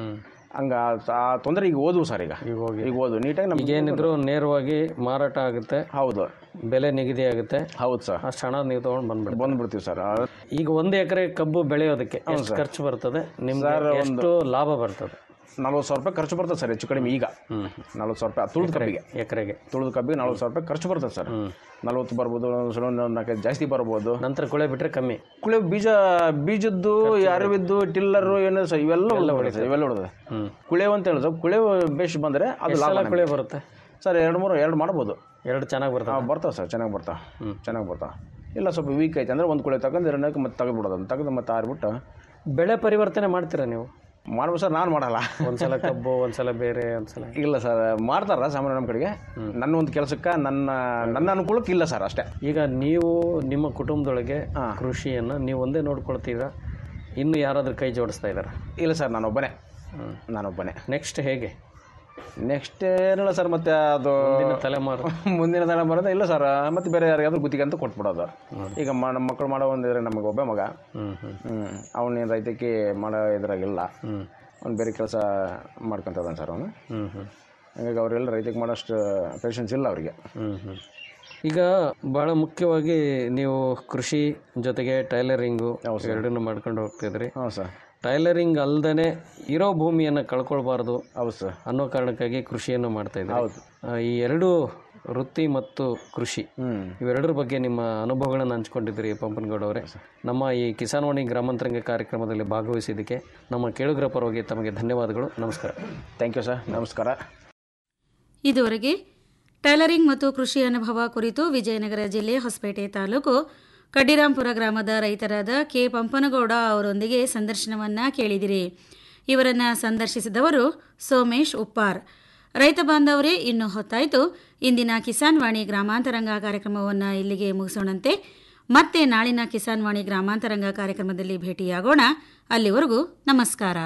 ಹಂಗ ಆ ತೊಂದರೆ ಈಗ ಓದುವು ಸರ್ ಈಗ ಈಗ ಹೋಗಿ ಈಗ ಓದು ನೀಟಾಗಿ ನಮ್ಗೆ ಏನಿದ್ರು ನೇರವಾಗಿ ಮಾರಾಟ ಆಗುತ್ತೆ ಹೌದು ಬೆಲೆ ನಿಗದಿ ಆಗುತ್ತೆ ಹೌದು ಸರ್ ಅಷ್ಟು ಹಣ ನೀವು ತೊಗೊಂಡು ಬಂದ್ಬಿಡಿ ಬಂದ್ಬಿಡ್ತೀವಿ ಸರ್ ಈಗ ಒಂದು ಎಕರೆ ಕಬ್ಬು ಬೆಳೆಯೋದಕ್ಕೆ ಎಷ್ಟು ಸರ್. ಖರ್ಚು ಬರ್ತದೆ ನಿಮ್ಗೆ ಸರ್, ಒಂದು- ಎಷ್ಟು ಲಾಭ ಬರ್ತದೆ ನಲ್ವತ್ತು ಸಾವಿರ ರೂಪಾಯಿ ಖರ್ಚು ಬರ್ತದೆ ಸರ್ ಹೆಚ್ಚು ಕಡಿಮೆ ಈಗ ನಲ್ವತ್ತು ಸಾವಿರ ರೂಪಾಯಿ ತುಳಿದ ಕಬ್ಬಿಗೆ ಎಕರೆಗೆ ತುಳಿದ ಕಬ್ಬಿಗೆ ನಲ್ವತ್ತು ಸಾವಿರ ರೂಪಾಯಿ ಖರ್ಚು ಬರ್ತದೆ ಸರ್ ನಲ್ವತ್ತು ಬರ್ಬೋದು ಒಂದೊಂದ್ಸಲ ಒಂದು ನಾಲ್ಕೈದು ಜಾಸ್ತಿ ಬರ್ಬೋದು ನಂತರ ಕುಳೆ ಬಿಟ್ರೆ ಕಮ್ಮಿ ಕುಳೆ ಬೀಜ ಬೀಜದ್ದು ಅರಿವಿದ್ದು ಟಿಲ್ಲರು ಏನು ಸರ್ ಇವೆಲ್ಲ ಉಳಿದ ಸರ್ ಇವೆಲ್ಲ ಉಳಿದ ಕುಳೆ ಅಂತ ಹೇಳಿದ್ರೆ ಕುಳೆ ಬೇಷ್ ಬಂದರೆ ಅದು ಎಷ್ಟ್ ಲಾಭ ಸಲ ನಮ್ಗೆ. ಕುಳೆ ಬರುತ್ತೆ ಸರ್ ಎರಡು ಮೂರು ಎರಡು ಮಾಡ್ಬೋದು ಎರಡು ಚೆನ್ನಾಗಿ ಬರ್ತದೆ ಹಾಂ ಬರ್ತಾವೆ ಸರ್ ಚೆನ್ನಾಗಿ ಬರ್ತಾವೆ ಚೆನ್ನಾಗಿ ಬರ್ತಾವೆ ಇಲ್ಲ ಸ್ವಲ್ಪ ವೀಕ್ ಐತೆ ಅಂದರೆ ಒಂದು ಕುಳೆ ತಗೊಂಡು ಎರಡನೇಕ್ಕೆ ಮತ್ತೆ ತೆಗೆದ್ಬಿಡೋದು ಅದನ್ನ ತೆಗೆದು ಮತ್ತೆ ಆರ್ಬಿಟ್ಟು ಬೆಳೆ ಪರಿವರ್ತನೆ ಮಾಡ್ತೀರಾ ನೀವು ಮಾಡ್ಬೋದು ಸರ್ ನಾನು ಮಾಡಲ್ಲ ಒಂದ್ಸಲ ಕಬ್ಬು ಒಂದ್ಸಲ ಬೇರೆ ಒಂದ್ಸಲ ಇಲ್ಲ ಸರ್ ಮಾಡ್ತಾರ ಸಾಮಾನ್ಯ ನಮ್ಮ ಕಡೆಗೆ ನನ್ನ ಒಂದು ಕೆಲಸಕ್ಕೆ ನನ್ನ ನನ್ನ ಅನುಕೂಲಕ್ಕೆ ಇಲ್ಲ ಸರ್ ಅಷ್ಟೇ ಈಗ ನೀವು ನಿಮ್ಮ ಕುಟುಂಬದೊಳಗೆ ಕೃಷಿಯನ್ನು ನೀವು ಒಂದೇ ನೋಡ್ಕೊಳ್ತೀರಾ ಇನ್ನು ಯಾರಾದ್ರೂ ಕೈ ಜೋಡಿಸ್ತಾ ಇದ್ದಾರೆ ಇಲ್ಲ ಸರ್ ನಾನೊಬ್ಬನೇ ನಾನೊಬ್ಬನೇ ನೆಕ್ಸ್ಟ್ ಹೇಗೆ ನೆಕ್ಸ್ಟ್ ಏನಿಲ್ಲ ಸರ್ ಮತ್ತೆ ಅದು ಮುಂದಿನ ತಲೆಮಾರು ಮುಂದಿನ ತಲೆಮಾರದ ಇಲ್ಲ ಸರ್ ಮತ್ತೆ ಬೇರೆ ಯಾರಿಗಾದ್ರೂ ಗುತ್ತಿಗೆ ಅಂತ ಕೊಟ್ಬಿಡೋದು ಈಗ ಮ ನಮ್ಮ ಮಕ್ಕಳು ಮಾಡೋ ಒಂದಿದ್ರೆ ನಮಗೆ ಒಬ್ಬ ಮಗ ಹ್ಞೂ ಅವನೇನು ರೈತಕ್ಕೆ ಮಾಡೋ ಇದ್ರಾಗಿಲ್ಲ ಅವ್ನು ಬೇರೆ ಕೆಲಸ ಮಾಡ್ಕೊತದಾನೆ ಸರ್ ಅವನು ಹಂಗಾಗಿ ಅವರೆಲ್ಲ ರೈತಕ್ಕೆ ಮಾಡೋಷ್ಟು ಪೇಷನ್ಸ್ ಇಲ್ಲ ಅವರಿಗೆ ಈಗ ಬಹಳ ಮುಖ್ಯವಾಗಿ ನೀವು ಕೃಷಿ ಜೊತೆಗೆ ಟೈಲರಿಂಗು ಎರಡನ್ನು ಮಾಡ್ಕೊಂಡು ಹೋಗ್ತಿದ್ರಿ ಹೌದು ಸರ್ ಟೈಲರಿಂಗ್ ಅಲ್ದೇ ಇರೋ ಭೂಮಿಯನ್ನು ಕಳ್ಕೊಳ್ಬಾರ್ದು ಹೌದು ಸರ್ ಅನ್ನೋ ಕಾರಣಕ್ಕಾಗಿ ಕೃಷಿಯನ್ನು ಮಾಡ್ತಾ ಇದ್ದೀರಿ ಹೌದು. ಆ, ಈ ಎರಡು ವೃತ್ತಿ ಮತ್ತು ಕೃಷಿ ಇವೆರಡರ ಬಗ್ಗೆ ನಿಮ್ಮ ಅನುಭವಗಳನ್ನು ಹಂಚ್ಕೊಂಡಿದ್ದೀರಿ ಪಂಪನಗೌಡ ಅವರೇ ನಮ್ಮ ಈ ಕಿಸಾನ್ವಾಣಿ ಗ್ರಾಮಾಂತರಂಗ ಕಾರ್ಯಕ್ರಮದಲ್ಲಿ ಭಾಗವಹಿಸಿದ್ದಕ್ಕೆ ನಮ್ಮ ಕೇಳುಗರ ಪರವಾಗಿ ತಮಗೆ ಧನ್ಯವಾದಗಳು ನಮಸ್ಕಾರ ಥ್ಯಾಂಕ್ ಯು ಸರ್ ನಮಸ್ಕಾರ ಇದುವರೆಗೆ ಟೈಲರಿಂಗ್ ಮತ್ತು ಕೃಷಿ ಅನುಭವ ಕುರಿತು ವಿಜಯನಗರ ಜಿಲ್ಲೆ ಹೊಸಪೇಟೆ ತಾಲೂಕು ಕಡ್ಡಿರಾಂಪುರ ಗ್ರಾಮದ ರೈತರಾದ ಕೆ ಪಂಪನಗೌಡ ಅವರೊಂದಿಗೆ ಸಂದರ್ಶನವನ್ನ ಕೇಳಿದಿರಿ ಇವರನ್ನ ಸಂದರ್ಶಿಸಿದವರು ಸೋಮೇಶ್ ಉಪ್ಪಾರ್ ರೈತ ಬಾಂಧವರೇ ಇನ್ನು ಹೊತ್ತಾಯಿತು ಇಂದಿನ ಕಿಸಾನ್ ವಾಣಿ ಗ್ರಾಮಾಂತರಂಗ ಕಾರ್ಯಕ್ರಮವನ್ನು ಇಲ್ಲಿಗೆ ಮುಗಿಸೋಣಂತೆ ಮತ್ತೆ ನಾಳಿನ ಕಿಸಾನ್ ವಾಣಿ ಗ್ರಾಮಾಂತರಂಗ ಕಾರ್ಯಕ್ರಮದಲ್ಲಿ ಭೇಟಿಯಾಗೋಣ ಅಲ್ಲಿವರೆಗೂ ನಮಸ್ಕಾರ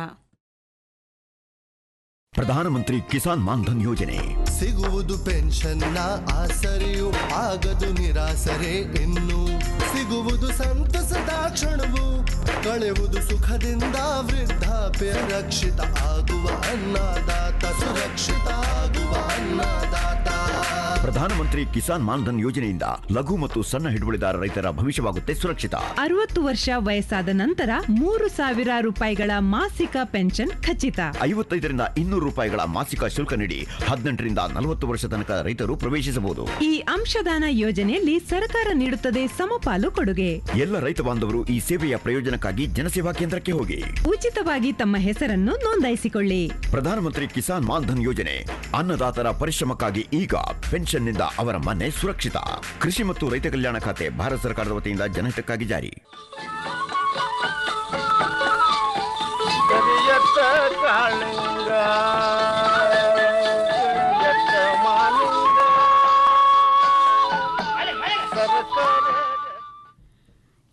ಪ್ರಧಾನಮಂತ್ರಿ ಕಿಸಾನ್ ಮಾನ್ಧನ್ ಯೋಜನೆ ಸಿಗುವುದು ಪೆನ್ಷನ್ನ ಆಸರೆಯು ಆಗದು ನಿರಾಸರೆ ಇನ್ನು ಸಿಗುವುದು ಸಂತಸದ ಕ್ಷಣವು ಕಳೆಯುವುದು ಸುಖದಿಂದ ವೃದ್ಧಾಪ್ಯ ರಕ್ಷಿತ ಆಗುವ ಅನ್ನದಾತ ಸುರಕ್ಷಿತ ಆಗುವ ಅನ್ನದಾತ ಪ್ರಧಾನಮಂತ್ರಿ ಕಿಸಾನ್ ಮಾನ್ಧನ್ ಯೋಜನೆಯಿಂದ ಲಘು ಮತ್ತು ಸಣ್ಣ ಹಿಡುವಳಿದಾರ ರೈತರ ಭವಿಷ್ಯವಾಗುತ್ತೆ ಸುರಕ್ಷಿತ ಅರವತ್ತು ವರ್ಷ ವಯಸ್ಸಾದ ನಂತರ ಮೂರು ಸಾವಿರ ರೂಪಾಯಿಗಳ ಮಾಸಿಕ ಪೆನ್ಷನ್ ಖಚಿತ ಐವತ್ತೈದರಿಂದ ಇನ್ನೂರು ರೂಪಾಯಿಗಳ ಮಾಸಿಕ ಶುಲ್ಕ ನೀಡಿ ಹದಿನೆಂಟರಿಂದ ನಲವತ್ತು ವರ್ಷ ತನಕ ರೈತರು ಪ್ರವೇಶಿಸಬಹುದು ಈ ಅಂಶದಾನ ಯೋಜನೆಯಲ್ಲಿ ಸರ್ಕಾರ ನೀಡುತ್ತದೆ ಸಮಪಾಲು ಕೊಡುಗೆ ಎಲ್ಲ ರೈತ ಬಾಂಧವರು ಈ ಸೇವೆಯ ಪ್ರಯೋಜನಕ್ಕಾಗಿ ಜನಸೇವಾ ಕೇಂದ್ರಕ್ಕೆ ಹೋಗಿ ಉಚಿತವಾಗಿ ತಮ್ಮ ಹೆಸರನ್ನು ನೋಂದಾಯಿಸಿಕೊಳ್ಳಿ ಪ್ರಧಾನಮಂತ್ರಿ ಕಿಸಾನ್ ಮಾನ್ಧನ್ ಯೋಜನೆ ಅನ್ನದಾತರ ಪರಿಶ್ರಮಕ್ಕಾಗಿ ಈಗ ಪೆನ್ಷನ್ನಿಂದ ಅವರ ಮನೆ ಸುರಕ್ಷಿತ ಕೃಷಿ ಮತ್ತು ರೈತ ಕಲ್ಯಾಣ ಖಾತೆ ಭಾರತ ಸರ್ಕಾರದ ವತಿಯಿಂದ ಜನಹಿತಕ್ಕಾಗಿ ಜಾರಿ ಕರಿಯತ್ತ ಕಾಳಿಂಗ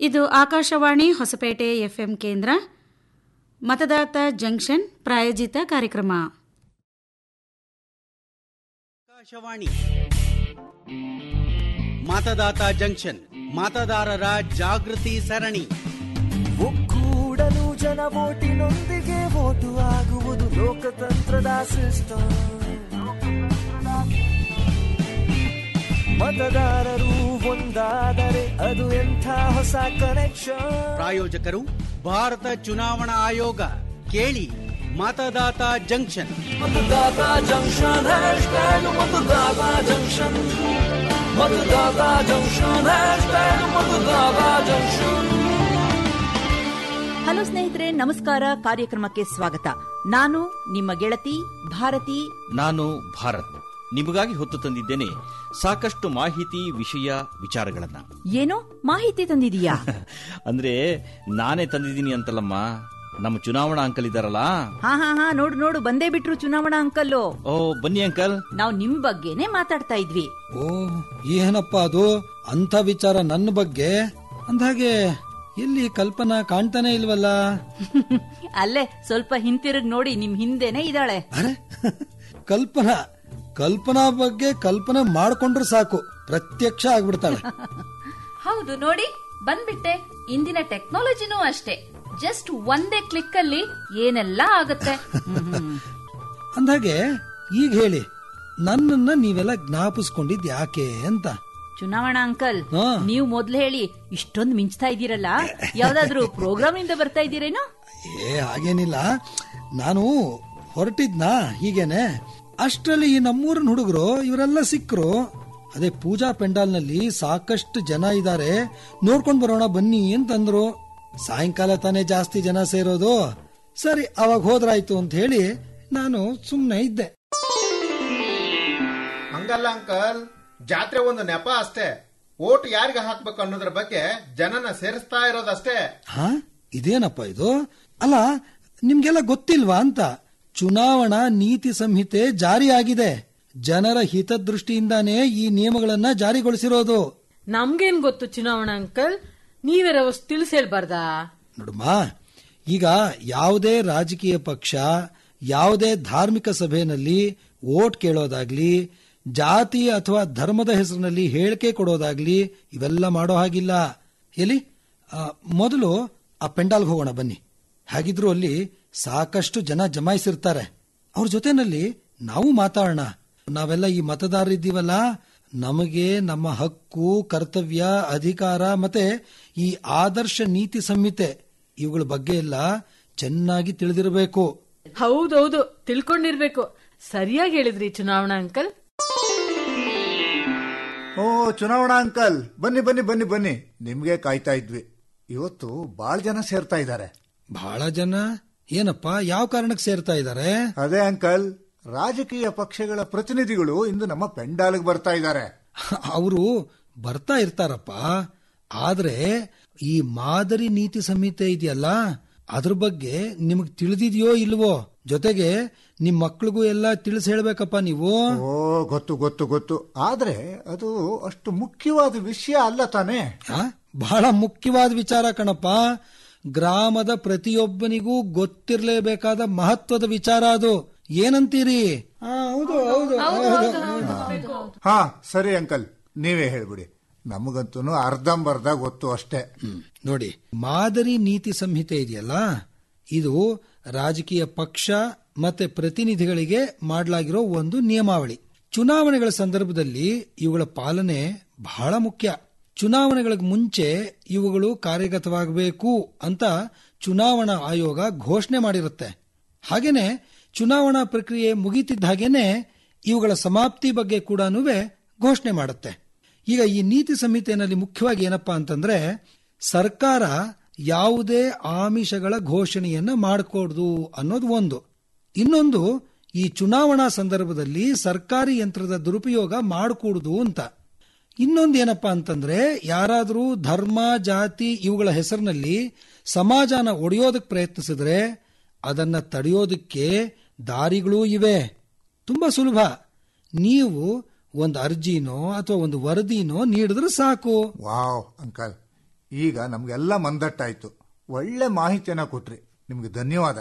ಇದು ಆಕಾಶವಾಣಿ ಹೊಸಪೇಟೆ ಎಫ್ಎಂ ಕೇಂದ್ರ ಮತದಾತ ಜಂಕ್ಷನ್ ಪ್ರಾಯೋಜಿತ ಕಾರ್ಯಕ್ರಮ ಆಕಾಶವಾಣಿ ಮತದಾತ ಜಂಕ್ಷನ್ ಮತದಾರರ ಜಾಗೃತಿ ಸರಣಿ ಒಕ್ಕೂಡಲು ಜನ ಓಟಿನೊಂದಿಗೆ ಓಟು ಆಗುವುದು ಲೋಕತಂತ್ರದ ಸಿಸ್ಟಮ್ ಮತದಾರರು ಒಂದಾದರೆ ಅದು ಎಂಥ ಹೊಸ ಕನೆಕ್ಷನ್ ಪ್ರಾಯೋಜಕರು ಭಾರತ ಚುನಾವಣಾ ಆಯೋಗ ಕೇಳಿ Matdata junction Matdata junction hashtag Matdata junction Matdata junction hashtag Matdata junction hello ಸ್ನೇಹಿತರೆ ನಮಸ್ಕಾರ ಕಾರ್ಯಕ್ರಮಕ್ಕೆ ಸ್ವಾಗತ ನಾನು ನಿಮ್ಮ ಗೆಳತಿ ಭಾರತಿ ನಾನು ಭಾರತ್ ನಿಮಗಾಗಿ ಹೊತ್ತು ತಂದಿದ್ದೇನೆ ಸಾಕಷ್ಟು ಮಾಹಿತಿ ವಿಷಯ ವಿಚಾರಗಳನ್ನ ಏನೋ ಮಾಹಿತಿ ತಂದಿದೀಯಾ ಅಂದ್ರೆ ನಾನೇ ತಂದಿದ್ದೀನಿ ಅಂತಲ್ಲಮ್ಮ ನಮ್ಮ ಚುನಾವಣಾ ಅಂಕಲ್ ಇದಾರಲ್ಲ ಹಾ ಹಾ ಹಾ ನೋಡು ನೋಡು ಬಂದೇ ಬಿಟ್ರು ಚುನಾವಣಾ ಅಂಕಲ್ಲು ಓ ಬನ್ನಿ ಅಂಕಲ್ ನಾವು ನಿಮ್ ಬಗ್ಗೆನೆ ಮಾತಾಡ್ತಾ ಇದ್ವಿ ಓ ಏನಪ್ಪ ಅದು ಅಂಥ ವಿಚಾರ ನನ್ನ ಬಗ್ಗೆ ಅಂದ್ಹಾಗೆ ಎಲ್ಲಿ ಕಲ್ಪನಾ ಕಾಣ್ತಾನೆ ಇಲ್ವಲ್ಲ ಅಲ್ಲೇ ಸ್ವಲ್ಪ ಹಿಂತಿರುಗ್ ನೋಡಿ ನಿಮ್ ಹಿಂದೆನೆ ಇದ್ದಾಳೆ ಕಲ್ಪನಾ ಕಲ್ಪನಾ ಬಗ್ಗೆ ಕಲ್ಪನೆ ಮಾಡ್ಕೊಂಡ್ರೆ ಸಾಕು ಪ್ರತ್ಯಕ್ಷ ಆಗ್ಬಿಡ್ತಾಳೆ ಹೌದು ನೋಡಿ ಬಂದ್ಬಿಟ್ಟೆ ಇಂದಿನ ಟೆಕ್ನಾಲಜಿನೂ ಅಷ್ಟೇ ಜಸ್ಟ್ ಒಂದೇ ಕ್ಲಿಕ್ ಅಲ್ಲಿ ಏನೆಲ್ಲ ಆಗುತ್ತೆ ಅಂದ್ಹಾಗೆ ಈಗ ಹೇಳಿ ನನ್ನನ್ನ ನೀವೆಲ್ಲ ಜ್ಞಾಪಿಸ್ಕೊಂಡಿದ್ ಯಾಕೆ ಅಂತ ಚುನಾವಣಾ ಅಂಕಲ್ ಹಾ. ನೀವು ಮೊದ್ಲು ಹೇಳಿ ಇಷ್ಟೊಂದು ಮಿಂಚ್ತಾ ಇದ್ದೀರಲ್ಲ ಯಾವ್ದಾದ್ರು ಪ್ರೋಗ್ರಾಮ್ ಇಂದ ಬರ್ತಾ ಇದ್ದೀರೇನೋ ಏ ಹಾಗೇನಿಲ್ಲ ನಾನು ಹೊರಟಿದ್ನಾ ಹೀಗೇನೆ ಅಷ್ಟರಲ್ಲಿ ಈ ನಮ್ಮೂರಿನ ಹುಡುಗರು ಇವರೆಲ್ಲ ಸಿಕ್ಕರು ಅದೇ ಪೂಜಾ ಪೆಂಡಾಲ್ನಲ್ಲಿ ಸಾಕಷ್ಟು ಜನ ಇದ್ದಾರೆ ನೋಡ್ಕೊಂಡ್ ಬರೋಣ ಬನ್ನಿ ಅಂತಂದ್ರು ಸಾಯಂಕಾಲ ತಾನೇ ಜಾಸ್ತಿ ಜನ ಸೇರೋದು ಸರಿ ಅವಾಗ ಹೋದ್ರಾಯ್ತು ಅಂತ ಹೇಳಿ ನಾನು ಸುಮ್ಮನೆ ಇದ್ದೆ ಹಂಗಲ್ಲ ಅಂಕಲ್ ಜಾತ್ರೆ ಒಂದು ನೆಪ ಅಷ್ಟೇ ಓಟ್ ಯಾರಿಗೆ ಹಾಕ್ಬೇಕು ಅನ್ನೋದ್ರ ಬಗ್ಗೆ ಜನನ ಸೇರಿಸ್ತಾ ಇರೋದಷ್ಟೇ ಹಾ ಇದೇನಪ್ಪ ಇದು ಅಲ್ಲ ನಿಮ್ಗೆಲ್ಲ ಗೊತ್ತಿಲ್ವಾ ಅಂತ ಚುನಾವಣಾ ನೀತಿ ಸಂಹಿತೆ ಜಾರಿಯಾಗಿದೆ ಜನರ ಹಿತದೃಷ್ಟಿಯಿಂದಾನೇ ಈ ನಿಯಮಗಳನ್ನ ಜಾರಿಗೊಳಿಸಿರೋದು ನಮ್ಗೇನ್ ಗೊತ್ತು ಚುನಾವಣಾ ಅಂಕಲ್ ನೀವೇರ ತಿಳಿಸಿ ಹೇಳ್ಬಾರ್ದಾ ನೋಡಮ್ಮ ಈಗ ಯಾವುದೇ ರಾಜಕೀಯ ಪಕ್ಷ ಯಾವುದೇ ಧಾರ್ಮಿಕ ಸಭೆಯಲ್ಲಿ ವೋಟ್ ಕೇಳೋದಾಗ್ಲಿ ಜಾತಿ ಅಥವಾ ಧರ್ಮದ ಹೆಸರಿನಲ್ಲಿ ಹೇಳಿಕೆ ಕೊಡೋದಾಗ್ಲಿ ಇವೆಲ್ಲ ಮಾಡೋ ಹಾಗಿಲ್ಲ ಎಲ್ಲಿ ಆ, ಮೊದಲು ಆ ಪೆಂಡಾಲ್ಗೆ ಹೋಗೋಣ ಬನ್ನಿ ಹಾಗಿದ್ರು ಅಲ್ಲಿ ಸಾಕಷ್ಟು ಜನ ಜಮಾಯಿಸಿರ್ತಾರೆ ಅವ್ರ ಜೊತೆನಲ್ಲಿ ನಾವು ಮಾತಾಡೋಣ ನಾವೆಲ್ಲ ಈ ಮತದಾರರಿದ್ದೀವಲ್ಲ ನಮಗೆ ನಮ್ಮ ಹಕ್ಕು ಕರ್ತವ್ಯ ಅಧಿಕಾರ ಮತ್ತೆ ಈ ಆದರ್ಶ ನೀತಿ ಸಂಹಿತೆ ಇವುಗಳ ಬಗ್ಗೆ ಎಲ್ಲ ಚೆನ್ನಾಗಿ ತಿಳಿದಿರಬೇಕು ಹೌದೌದು ತಿಳ್ಕೊಂಡಿರ್ಬೇಕು ಸರಿಯಾಗಿ ಹೇಳಿದ್ರಿ ಚುನಾವಣಾ ಅಂಕಲ್ ಓ ಚುನಾವಣಾ ಅಂಕಲ್ ಬನ್ನಿ ಬನ್ನಿ ಬನ್ನಿ ಬನ್ನಿ ನಿಮ್ಗೆ ಕಾಯ್ತಾ ಇದ್ವಿ ಇವತ್ತು ಬಾಳ್ ಜನ ಸೇರ್ತಾ ಇದ್ದಾರೆ ಬಹಳ ಜನ ಏನಪ್ಪ ಯಾವ ಕಾರಣಕ್ಕೆ ಸೇರ್ತಾ ಇದ್ದಾರೆ ಅದೇ ಅಂಕಲ್ ರಾಜಕೀಯ ಪಕ್ಷಗಳ ಪ್ರತಿನಿಧಿಗಳು ಇಂದು ನಮ್ಮ ಪೆಂಡಾಲ್ಗೆ ಬರ್ತಾ ಇದ್ದಾರೆ ಅವರು ಬರ್ತಾ ಇರ್ತಾರಪ್ಪ ಆದ್ರೆ ಈ ಮಾದರಿ ನೀತಿ ಸಂಹಿತೆ ಇದೆಯಲ್ಲ ಅದ್ರ ಬಗ್ಗೆ ನಿಮಗ್ ತಿಳಿದಿದೆಯೋ ಇಲ್ವೋ ಜೊತೆಗೆ ನಿಮ್ ಮಕ್ಳಿಗೂ ಎಲ್ಲ ತಿಳಿಸಿ ಹೇಳ್ಬೇಕಪ್ಪ ನೀವು ಓ ಗೊತ್ತು ಗೊತ್ತು ಗೊತ್ತು ಆದ್ರೆ ಅದು ಅಷ್ಟು ಮುಖ್ಯವಾದ ವಿಷಯ ಅಲ್ಲ ತಾನೇ ಆ? ಬಹಳ ಮುಖ್ಯವಾದ ವಿಚಾರ ಕಣಪ್ಪ ಗ್ರಾಮದ ಪ್ರತಿಯೊಬ್ಬನಿಗೂ ಗೊತ್ತಿರಲೇಬೇಕಾದ ಮಹತ್ವದ ವಿಚಾರ ಅದು ಏನಂತೀರಿ ಹೌದು ಹೌದು ಹಾ ಸರಿ ಅಂಕಲ್ ನೀವೇ ಹೇಳ್ಬಿಡಿ ನಮಗಂತೂ ಅರ್ಧಂಬರ್ಧ ಗೊತ್ತು ಅಷ್ಟೇ ನೋಡಿ ಮಾದರಿ ನೀತಿ ಸಂಹಿತೆ ಇದೆಯಲ್ಲ ಇದು ರಾಜಕೀಯ ಪಕ್ಷ ಮತ್ತೆ ಪ್ರತಿನಿಧಿಗಳಿಗೆ ಮಾಡಲಾಗಿರೋ ಒಂದು ನಿಯಮಾವಳಿ ಚುನಾವಣೆಗಳ ಸಂದರ್ಭದಲ್ಲಿ ಇವುಗಳ ಪಾಲನೆ ಬಹಳ ಮುಖ್ಯ ಚುನಾವಣೆಗಳಿಗೆ ಮುಂಚೆ ಇವುಗಳು ಕಾರ್ಯಗತವಾಗಬೇಕು ಅಂತ ಚುನಾವಣಾ ಆಯೋಗ ಘೋಷಣೆ ಮಾಡಿರುತ್ತೆ ಹಾಗೇನೆ ಚುನಾವಣಾ ಪ್ರಕ್ರಿಯೆ ಮುಗಿತಿದ್ದ ಹಾಗೇನೆ ಇವುಗಳ ಸಮಾಪ್ತಿ ಬಗ್ಗೆ ಕೂಡ ಘೋಷಣೆ ಮಾಡುತ್ತೆ ಈಗ ಈ ನೀತಿ ಸಂಹಿತೆಯಲ್ಲಿ ಮುಖ್ಯವಾಗಿ ಏನಪ್ಪಾ ಅಂತಂದ್ರೆ ಸರ್ಕಾರ ಯಾವುದೇ ಆಮಿಷಗಳ ಘೋಷಣೆಯನ್ನ ಮಾಡಕೂಡ್ದು ಅನ್ನೋದು ಒಂದು ಇನ್ನೊಂದು ಈ ಚುನಾವಣಾ ಸಂದರ್ಭದಲ್ಲಿ ಸರ್ಕಾರಿ ಯಂತ್ರದ ದುರುಪಯೋಗ ಮಾಡಕೂಡುದು ಅಂತ ಇನ್ನೊಂದು ಏನಪ್ಪಾ ಅಂತಂದ್ರೆ ಯಾರಾದರೂ ಧರ್ಮ ಜಾತಿ ಇವುಗಳ ಹೆಸರಿನಲ್ಲಿ ಸಮಾಜನ ಒಡೆಯೋದಕ್ಕೆ ಪ್ರಯತ್ನಿಸಿದ್ರೆ ಅದನ್ನ ತಡೆಯೋದಕ್ಕೆ ದಾರಿಗಳೂ ಇವೆ ತುಂಬಾ ಸುಲಭ ನೀವು ಒಂದು ಅರ್ಜಿನೋ ಅಥವಾ ಒಂದು ವರದಿನೋ ನೀಡಿದ್ರೆ ಸಾಕು ವಾವ್ ಅಂಕಲ್ ಈಗ ನಮ್ಗೆಲ್ಲ ಮಂದಟ್ಟಾಯ್ತು ಒಳ್ಳೆ ಮಾಹಿತಿಯನ್ನ ಕೊಟ್ರಿ ನಿಮ್ಗೆ ಧನ್ಯವಾದ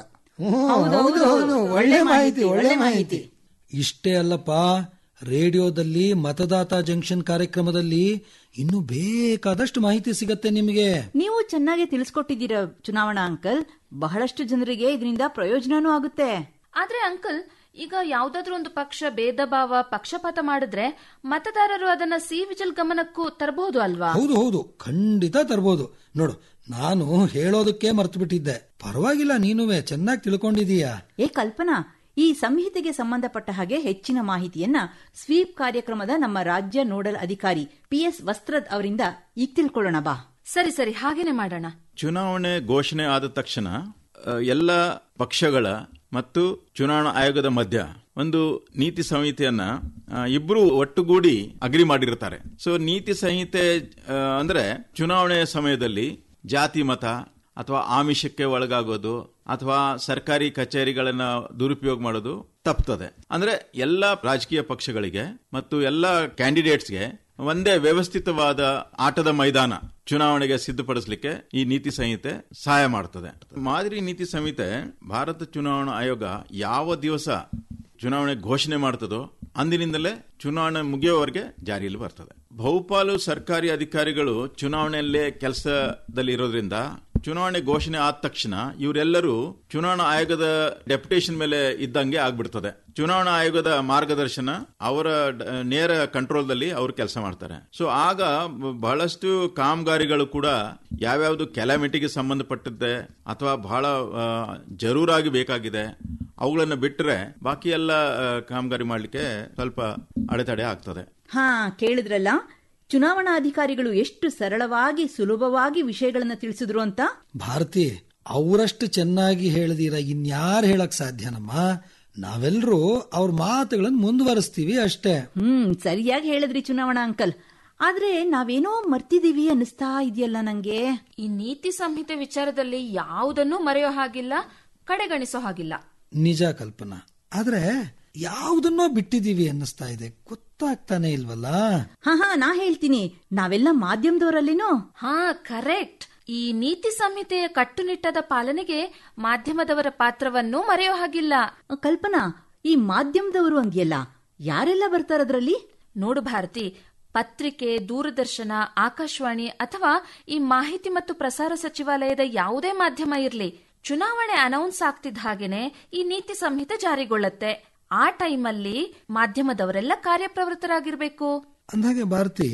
ಹೌದು ಹೌದು ಒಳ್ಳೆ ಮಾಹಿತಿ ಒಳ್ಳೆ ಮಾಹಿತಿ ಇಷ್ಟೇ ಅಲ್ಲಪ್ಪ ರೇಡಿಯೋದಲ್ಲಿ ಮತದಾತ ಜಂಕ್ಷನ್ ಕಾರ್ಯಕ್ರಮದಲ್ಲಿ ಇನ್ನು ಬೇಕಾದಷ್ಟು ಮಾಹಿತಿ ಸಿಗತ್ತೆ ನಿಮಗೆ ನೀವು ಚೆನ್ನಾಗಿ ತಿಳಿಸ್ಕೊಟ್ಟಿದ್ದೀರ ಚುನಾವಣಾ ಅಂಕಲ್ ಬಹಳಷ್ಟು ಜನರಿಗೆ ಇದರಿಂದ ಪ್ರಯೋಜನನೂ ಆಗುತ್ತೆ ಆದ್ರೆ ಅಂಕಲ್ ಈಗ ಯಾವ್ದಾದ್ರೂ ಒಂದು ಪಕ್ಷ ಭೇದ ಭಾವ ಪಕ್ಷಪಾತ ಮಾಡಿದ್ರೆ ಮತದಾರರು ಅದನ್ನ ಸಿ ವಿಜಿಲ್ ಗಮನಕ್ಕೂ ತರಬಹುದು ಅಲ್ವಾ ಹೌದು ಹೌದು ಖಂಡಿತ ತರ್ಬೋದು ನೋಡು ನಾನು ಹೇಳೋದಕ್ಕೆ ಮರ್ತು ಬಿಟ್ಟಿದ್ದೆ ಪರವಾಗಿಲ್ಲ ನೀನುವೆ ಚೆನ್ನಾಗಿ ತಿಳ್ಕೊಂಡಿದೀಯಾ ಏ ಕಲ್ಪನಾ ಈ ಸಂಹಿತೆಗೆ ಸಂಬಂಧಪಟ್ಟ ಹಾಗೆ ಹೆಚ್ಚಿನ ಮಾಹಿತಿಯನ್ನ ಸ್ವೀಪ್ ಕಾರ್ಯಕ್ರಮದ ನಮ್ಮ ರಾಜ್ಯ ನೋಡಲ್ ಅಧಿಕಾರಿ ಪಿಎಸ್ ವಸ್ತ್ರದ್ ಅವರಿಂದ ಈಗ ತಿಳ್ಕೊಳ್ಳೋಣ ಬಾ ಸರಿ ಸರಿ ಹಾಗೇನೆ ಮಾಡೋಣ ಚುನಾವಣೆ ಘೋಷಣೆ ಆದ ತಕ್ಷಣ ಆ, ಎಲ್ಲ ಪಕ್ಷಗಳ ಮತ್ತು ಚುನಾವಣಾ ಆಯೋಗದ ಮಧ್ಯ ಒಂದು ನೀತಿ ಸಂಹಿತೆಯನ್ನ ಆ, ಇಬ್ರು ಒಟ್ಟುಗೂಡಿ ಅಗ್ರಿ ಮಾಡಿರ್ತಾರೆ ಸೊ ನೀತಿ ಸಂಹಿತೆ ಆ, ಅಂದ್ರೆ ಚುನಾವಣೆಯ ಸಮಯದಲ್ಲಿ ಜಾತಿ ಮತ ಅಥವಾ ಆಮಿಷಕ್ಕೆ ಒಳಗಾಗೋದು ಅಥವಾ ಸರ್ಕಾರಿ ಕಚೇರಿಗಳನ್ನ ದುರುಪಯೋಗ ಮಾಡೋದು ತಪ್ತದೆ ಅಂದ್ರೆ ಎಲ್ಲ ರಾಜಕೀಯ ಪಕ್ಷಗಳಿಗೆ ಮತ್ತು ಎಲ್ಲ ಕ್ಯಾಂಡಿಡೇಟ್ಸ್ಗೆ ಒಂದೇ ವ್ಯವಸ್ಥಿತವಾದ ಆಟದ ಮೈದಾನ ಚುನಾವಣೆಗೆ ಸಿದ್ಧಪಡಿಸಲಿಕ್ಕೆ ಈ ನೀತಿ ಸಂಹಿತೆ ಸಹಾಯ ಮಾಡ್ತದೆ ಮಾದರಿ ನೀತಿ ಸಂಹಿತೆ ಭಾರತ ಚುನಾವಣಾ ಆಯೋಗ ಯಾವ ದಿವಸ ಚುನಾವಣೆ ಘೋಷಣೆ ಮಾಡ್ತದೋ ಅಂದಿನಿಂದಲೇ ಚುನಾವಣೆ ಮುಗಿಯೋವರೆಗೆ ಜಾರಿಯಲ್ಲಿ ಬರ್ತದೆ ಬಹುಪಾಲು ಸರ್ಕಾರಿ ಅಧಿಕಾರಿಗಳು ಚುನಾವಣೆಯಲ್ಲೇ ಕೆಲಸದಲ್ಲಿ ಇರೋದ್ರಿಂದ ಚುನಾವಣೆ ಘೋಷಣೆ ಆದ ತಕ್ಷಣ ಇವರೆಲ್ಲರೂ ಚುನಾವಣಾ ಆಯೋಗದ ಡೆಪ್ಯುಟೇಷನ್ ಮೇಲೆ ಇದ್ದಂಗೆ ಆಗ್ಬಿಡ್ತದೆ ಚುನಾವಣಾ ಆಯೋಗದ ಮಾರ್ಗದರ್ಶನ ಅವರ ಡ- ನೇರ ಕಂಟ್ರೋಲ್ದಲ್ಲಿ ಅವರು ಕೆಲಸ ಮಾಡ್ತಾರೆ ಸೊ ಆಗ ಬ- ಬಹಳಷ್ಟು ಕಾಮಗಾರಿಗಳು ಕೂಡ ಯಾವ್ಯಾವುದು ಕೆಲಾಮಿಟಿಗೆ ಸಂಬಂಧಪಟ್ಟಿದ್ದೆ ಅಥವಾ ಬಹಳ ಆ, ಜರೂರಾಗಿ ಬೇಕಾಗಿದೆ ಅವುಗಳನ್ನು ಬಿಟ್ಟರೆ ಬಾಕಿ ಎಲ್ಲ ಆ, ಕಾಮಗಾರಿ ಮಾಡಲಿಕ್ಕೆ ಸ್ವಲ್ಪ ಅಡೆತಡೆ ಆಗ್ತದೆ ಹಾ ಕೇಳಿದ್ರಲ್ಲ ಚುನಾವಣಾ ಅಧಿಕಾರಿಗಳು ಎಷ್ಟು ಸರಳವಾಗಿ ಸುಲಭವಾಗಿ ವಿಷಯಗಳನ್ನ ತಿಳಿಸಿದ್ರು ಅಂತ ಭಾರತಿ ಅವರಷ್ಟು ಚೆನ್ನಾಗಿ ಹೇಳಿದೀರ ಇನ್ಯಾರು ಹೇಳಕ್ ಸಾಧ್ಯನಮ್ಮ ನಾವೆಲ್ಲರೂ ಅವ್ರ ಮಾತುಗಳನ್ನು ಮುಂದುವರಿಸ್ತೀವಿ ಅಷ್ಟೇ ಹ್ಮ್ ಸರಿಯಾಗಿ ಹೇಳಿದ್ರಿ ಚುನಾವಣಾ ಅಂಕಲ್ ಆದ್ರೆ ನಾವೇನೋ ಮರ್ತಿದೀವಿ ಅನ್ನಿಸ್ತಾ ಇದೆಯಲ್ಲ ನಂಗೆ ಈ ನೀತಿ ಸಂಹಿತೆ ವಿಚಾರದಲ್ಲಿ ಯಾವುದನ್ನೂ ಮರೆಯೋ ಹಾಗಿಲ್ಲ ಕಡೆಗಣಿಸೋ ಹಾಗಿಲ್ಲ ನಿಜ ಕಲ್ಪನಾ ಆದ್ರೆ ಯಾವುದನ್ನೋ ಬಿಟ್ಟಿದೀವಿ ಅನ್ನಿಸ್ತಾ ಇದೆ ಗೊತ್ತಾಗ್ತಾನೆ ಇಲ್ವಲ್ಲ ಹಾ ಹಾ ನಾ ಹೇಳ್ತೀನಿ ನಾವೆಲ್ಲ ಮಾಧ್ಯಮದವರಲ್ಲಿನೋ ಹಾ ಕರೆಕ್ಟ್ ಈ ನೀತಿ ಸಂಹಿತೆಯ ಕಟ್ಟುನಿಟ್ಟಾದ ಪಾಲನೆಗೆ ಮಾಧ್ಯಮದವರ ಪಾತ್ರವನ್ನು ಮರೆಯೋ ಹಾಗಿಲ್ಲ ಕಲ್ಪನಾ ಈ ಮಾಧ್ಯಮದವರು ಅಂದ್ಯಲ್ಲ ಯಾರೆಲ್ಲ ಬರ್ತಾರದ್ರಲ್ಲಿ ನೋಡು ಭಾರತಿ ಪತ್ರಿಕೆ ದೂರದರ್ಶನ ಆಕಾಶವಾಣಿ ಅಥವಾ ಈ ಮಾಹಿತಿ ಮತ್ತು ಪ್ರಸಾರ ಸಚಿವಾಲಯದ ಯಾವುದೇ ಮಾಧ್ಯಮ ಇರಲಿ ಚುನಾವಣೆ ಅನೌನ್ಸ್ ಆಗ್ತಿದ್ದ ಹಾಗೇನೆ ಈ ನೀತಿ ಸಂಹಿತೆ ಜಾರಿಗೊಳ್ಳುತ್ತೆ ಆ ಟೈಮಲ್ಲಿ ಮಾಧ್ಯಮದವರೆಲ್ಲ ಕಾರ್ಯಪ್ರವೃತ್ತರಾಗಿರ್ಬೇಕು ಅಂದಾಗೆ ಭಾರತಿ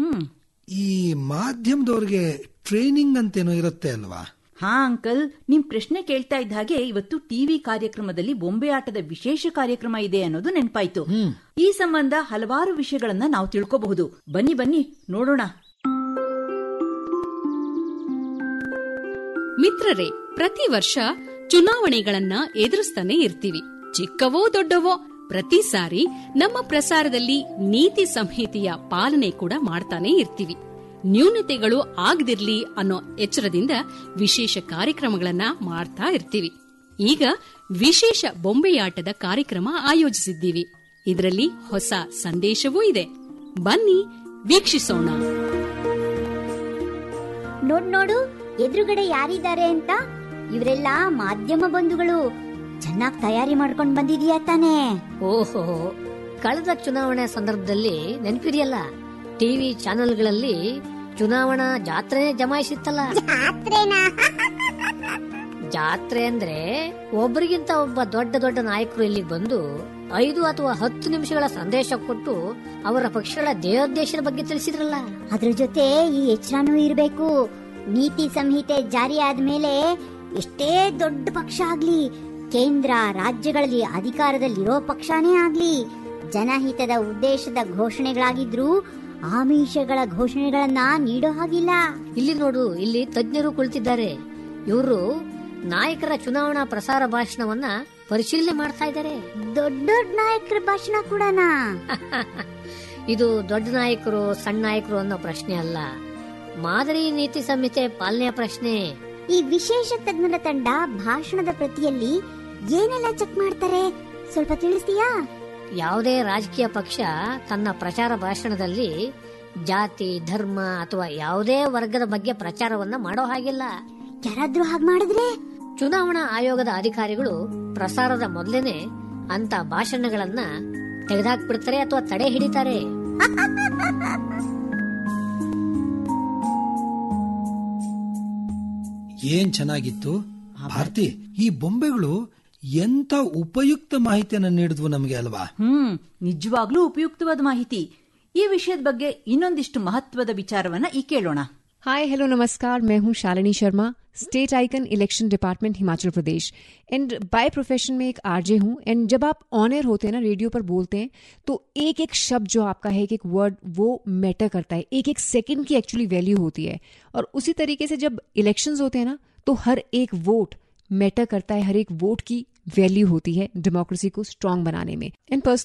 ಈ ಮಾಧ್ಯಮದವ್ರಿಗೆ ಟ್ರೈನಿಂಗ್ ಅಂತೇನೋ ಇರುತ್ತೆ ಅಲ್ವಾ ಹಾ ಅಂಕಲ್ ನಿಮ್ ಪ್ರಶ್ನೆ ಕೇಳ್ತಾ ಇದ್ದ ಹಾಗೆ ಇವತ್ತು ಟಿವಿ ಕಾರ್ಯಕ್ರಮದಲ್ಲಿ ಬೊಂಬೆ ಆಟದ ವಿಶೇಷ ಕಾರ್ಯಕ್ರಮ ಇದೆ ಅನ್ನೋದು ನೆನಪಾಯ್ತು ಈ ಸಂಬಂಧ ಹಲವಾರು ವಿಷಯಗಳನ್ನ ನಾವು ತಿಳ್ಕೋಬಹುದು ಬನ್ನಿ ಬನ್ನಿ ನೋಡೋಣ ಮಿತ್ರರೇ ಪ್ರತಿ ವರ್ಷ ಚುನಾವಣೆಗಳನ್ನ ಎದುರಿಸ್ತಾನೆ ಇರ್ತೀವಿ ಚಿಕ್ಕವೋ ದೊಡ್ಡವೋ ಪ್ರತಿ ಸಾರಿ ನಮ್ಮ ಪ್ರಸಾರದಲ್ಲಿ ನೀತಿ ಸಂಹಿತೆಯ ಪಾಲನೆ ಕೂಡ ಮಾಡ್ತಾನೆ ಇರ್ತೀವಿ ನ್ಯೂನತೆಗಳು ಆಗದಿರ್ಲಿ ಅನ್ನೋ ಎಚ್ಚರದಿಂದ ವಿಶೇಷ ಕಾರ್ಯಕ್ರಮಗಳನ್ನ ಮಾಡ್ತಾ ಇರ್ತೀವಿ ಈಗ ವಿಶೇಷ ಬೊಂಬೆಯಾಟದ ಕಾರ್ಯಕ್ರಮ ಆಯೋಜಿಸಿದ್ದೀವಿ ಇದರಲ್ಲಿ ಹೊಸ ಸಂದೇಶವೂ ಇದೆ ಬನ್ನಿ ವೀಕ್ಷಿಸೋಣ ನೋಡ್ ನೋಡು ಎದುರುಗಡೆ ಯಾರಿದ್ದಾರೆ ಅಂತ ಇವರೆಲ್ಲ ಮಾಧ್ಯಮ ಬಂಧುಗಳು ಚೆನ್ನಾಗಿ ತಯಾರಿ ಮಾಡ್ಕೊಂಡ್ ಬಂದಿದೀಯಾ ತಾನೇ ಓಹೋ ಕಳೆದ ಚುನಾವಣೆ ಸಂದರ್ಭದಲ್ಲಿ ನೆನಪಿದೆಯಲ್ಲ ಟಿವಿ ಚಾನೆಲ್ಗಳಲ್ಲಿ ಚುನಾವಣಾ ಜಾತ್ರೆ ಜಮಾಯಿಸಿತ್ತಲ್ಲ ಜಾತ್ರೆ ಅಂದ್ರೆ ಒಬ್ಬರಿಗಿಂತ ಒಬ್ಬ ದೊಡ್ಡ ದೊಡ್ಡ ನಾಯಕರು ಇಲ್ಲಿಗೆ ಬಂದು ಐದು ಅಥವಾ ಹತ್ತು ನಿಮಿಷಗಳ ಸಂದೇಶ ಕೊಟ್ಟು ಅವರ ಪಕ್ಷಗಳ ದೇಹೋದ್ದೇಶದ ಬಗ್ಗೆ ತಿಳಿಸಿದ್ರಲ್ಲ ಅದ್ರ ಜೊತೆ ಈ ಎಚ್ಚರನೂ ಇರಬೇಕು ನೀತಿ ಸಂಹಿತೆ ಜಾರಿ ಆದ್ಮೇಲೆ ಎಷ್ಟೇ ದೊಡ್ಡ ಪಕ್ಷ ಆಗ್ಲಿ ಕೇಂದ್ರ ರಾಜ್ಯಗಳಲ್ಲಿ ಅಧಿಕಾರದಲ್ಲಿರೋ ಪಕ್ಷನೇ ಆಗ್ಲಿ ಜನಹಿತದ ಉದ್ದೇಶದ ಘೋಷಣೆಗಳಾಗಿದ್ರೂ ಆಮಿಷಗಳ ಘೋಷಣೆಗಳನ್ನ ನೀಡೋ ಹಾಗಿಲ್ಲ ಇಲ್ಲಿ ನೋಡು ಇಲ್ಲಿ ತಜ್ಞರು ಕುಳಿತಿದ್ದಾರೆ ಇವರು ನಾಯಕರ ಚುನಾವಣಾ ಪ್ರಸಾರ ಭಾಷಣವನ್ನ ಪರಿಶೀಲನೆ ಮಾಡ್ತಾ ಇದ್ದಾರೆ ದೊಡ್ಡ ದೊಡ್ಡ ನಾಯಕರ ಭಾಷಣ ಕೂಡನಾ ಇದು ದೊಡ್ಡ ನಾಯಕರು ಸಣ್ಣ ನಾಯಕರು ಅನ್ನೋ ಪ್ರಶ್ನೆ ಅಲ್ಲ ಮಾದರಿ ನೀತಿ ಸಂಹಿತೆ ಪಾಲನೆಯ ಪ್ರಶ್ನೆ ಈ ವಿಶೇಷ ತಜ್ಞರ ತಂಡ ಭಾಷಣದ ಪ್ರತಿಯಲ್ಲಿ ಏನೆಲ್ಲ ಚೆಕ್ ಮಾಡ್ತಾರೆ ಸ್ವಲ್ಪ ತಿಳಿಸ್ತೀಯಾ ಯಾವುದೇ ರಾಜಕೀಯ ಪಕ್ಷ ತನ್ನ ಪ್ರಚಾರ ಭಾಷಣದಲ್ಲಿ ಜಾತಿ ಧರ್ಮ ಅಥವಾ ಯಾವುದೇ ವರ್ಗದ ಬಗ್ಗೆ ಪ್ರಚಾರವನ್ನ ಮಾಡೋ ಹಾಗಿಲ್ಲ ಯಾರಾದ್ರೂ ಹಾಗೆ ಮಾಡಿದ್ರೆ ಚುನಾವಣಾ ಆಯೋಗದ ಅಧಿಕಾರಿಗಳು ಪ್ರಸಾರದ ಮೊದಲೇನೆ ಅಂತ ಭಾಷಣಗಳನ್ನ ತೆಗೆದುಹಾಕ್ಬಿಡ್ತಾರೆ ಅಥವಾ ತಡೆ ಹಿಡಿತಾರೆ ಏನ್ ಚೆನ್ನಾಗಿತ್ತು ಭಾರತಿ ಈ ಬೊಂಬೆಗಳು ಎಂತ ಉಪಯುಕ್ತ ಮಾಹಿತಿಯನ್ನ ನೀಡಿದ್ವು ನಮಗೆ ಅಲ್ವಾ ಹ್ಮ್ ನಿಜವಾಗ್ಲೂ ಉಪಯುಕ್ತವಾದ ಮಾಹಿತಿ ಈ ವಿಷಯದ ಬಗ್ಗೆ ಇನ್ನೊಂದಿಷ್ಟು ಮಹತ್ವದ ವಿಚಾರವನ್ನ ಈ ಕೇಳೋಣ हाय हेलो नमस्कार मैं हूं Shalini Sharma state icon election department Himachal Pradesh and by profession में एक आरजे हूं एंड जब आप ऑन एयर होते हैं ना रेडियो पर बोलते हैं तो एक एक शब्द जो आपका है एक एक वर्ड वो मैटर करता है एक एक सेकंड की एक्चुअली वैल्यू होती है और उसी तरीके से जब इलेक्शंस होते हैं ना तो हर एक वोट मैटर करता है हर एक वोट की वैल्यू होती है डेमोक्रेसी को स्ट्रांग बनाने में एंड पर्सनली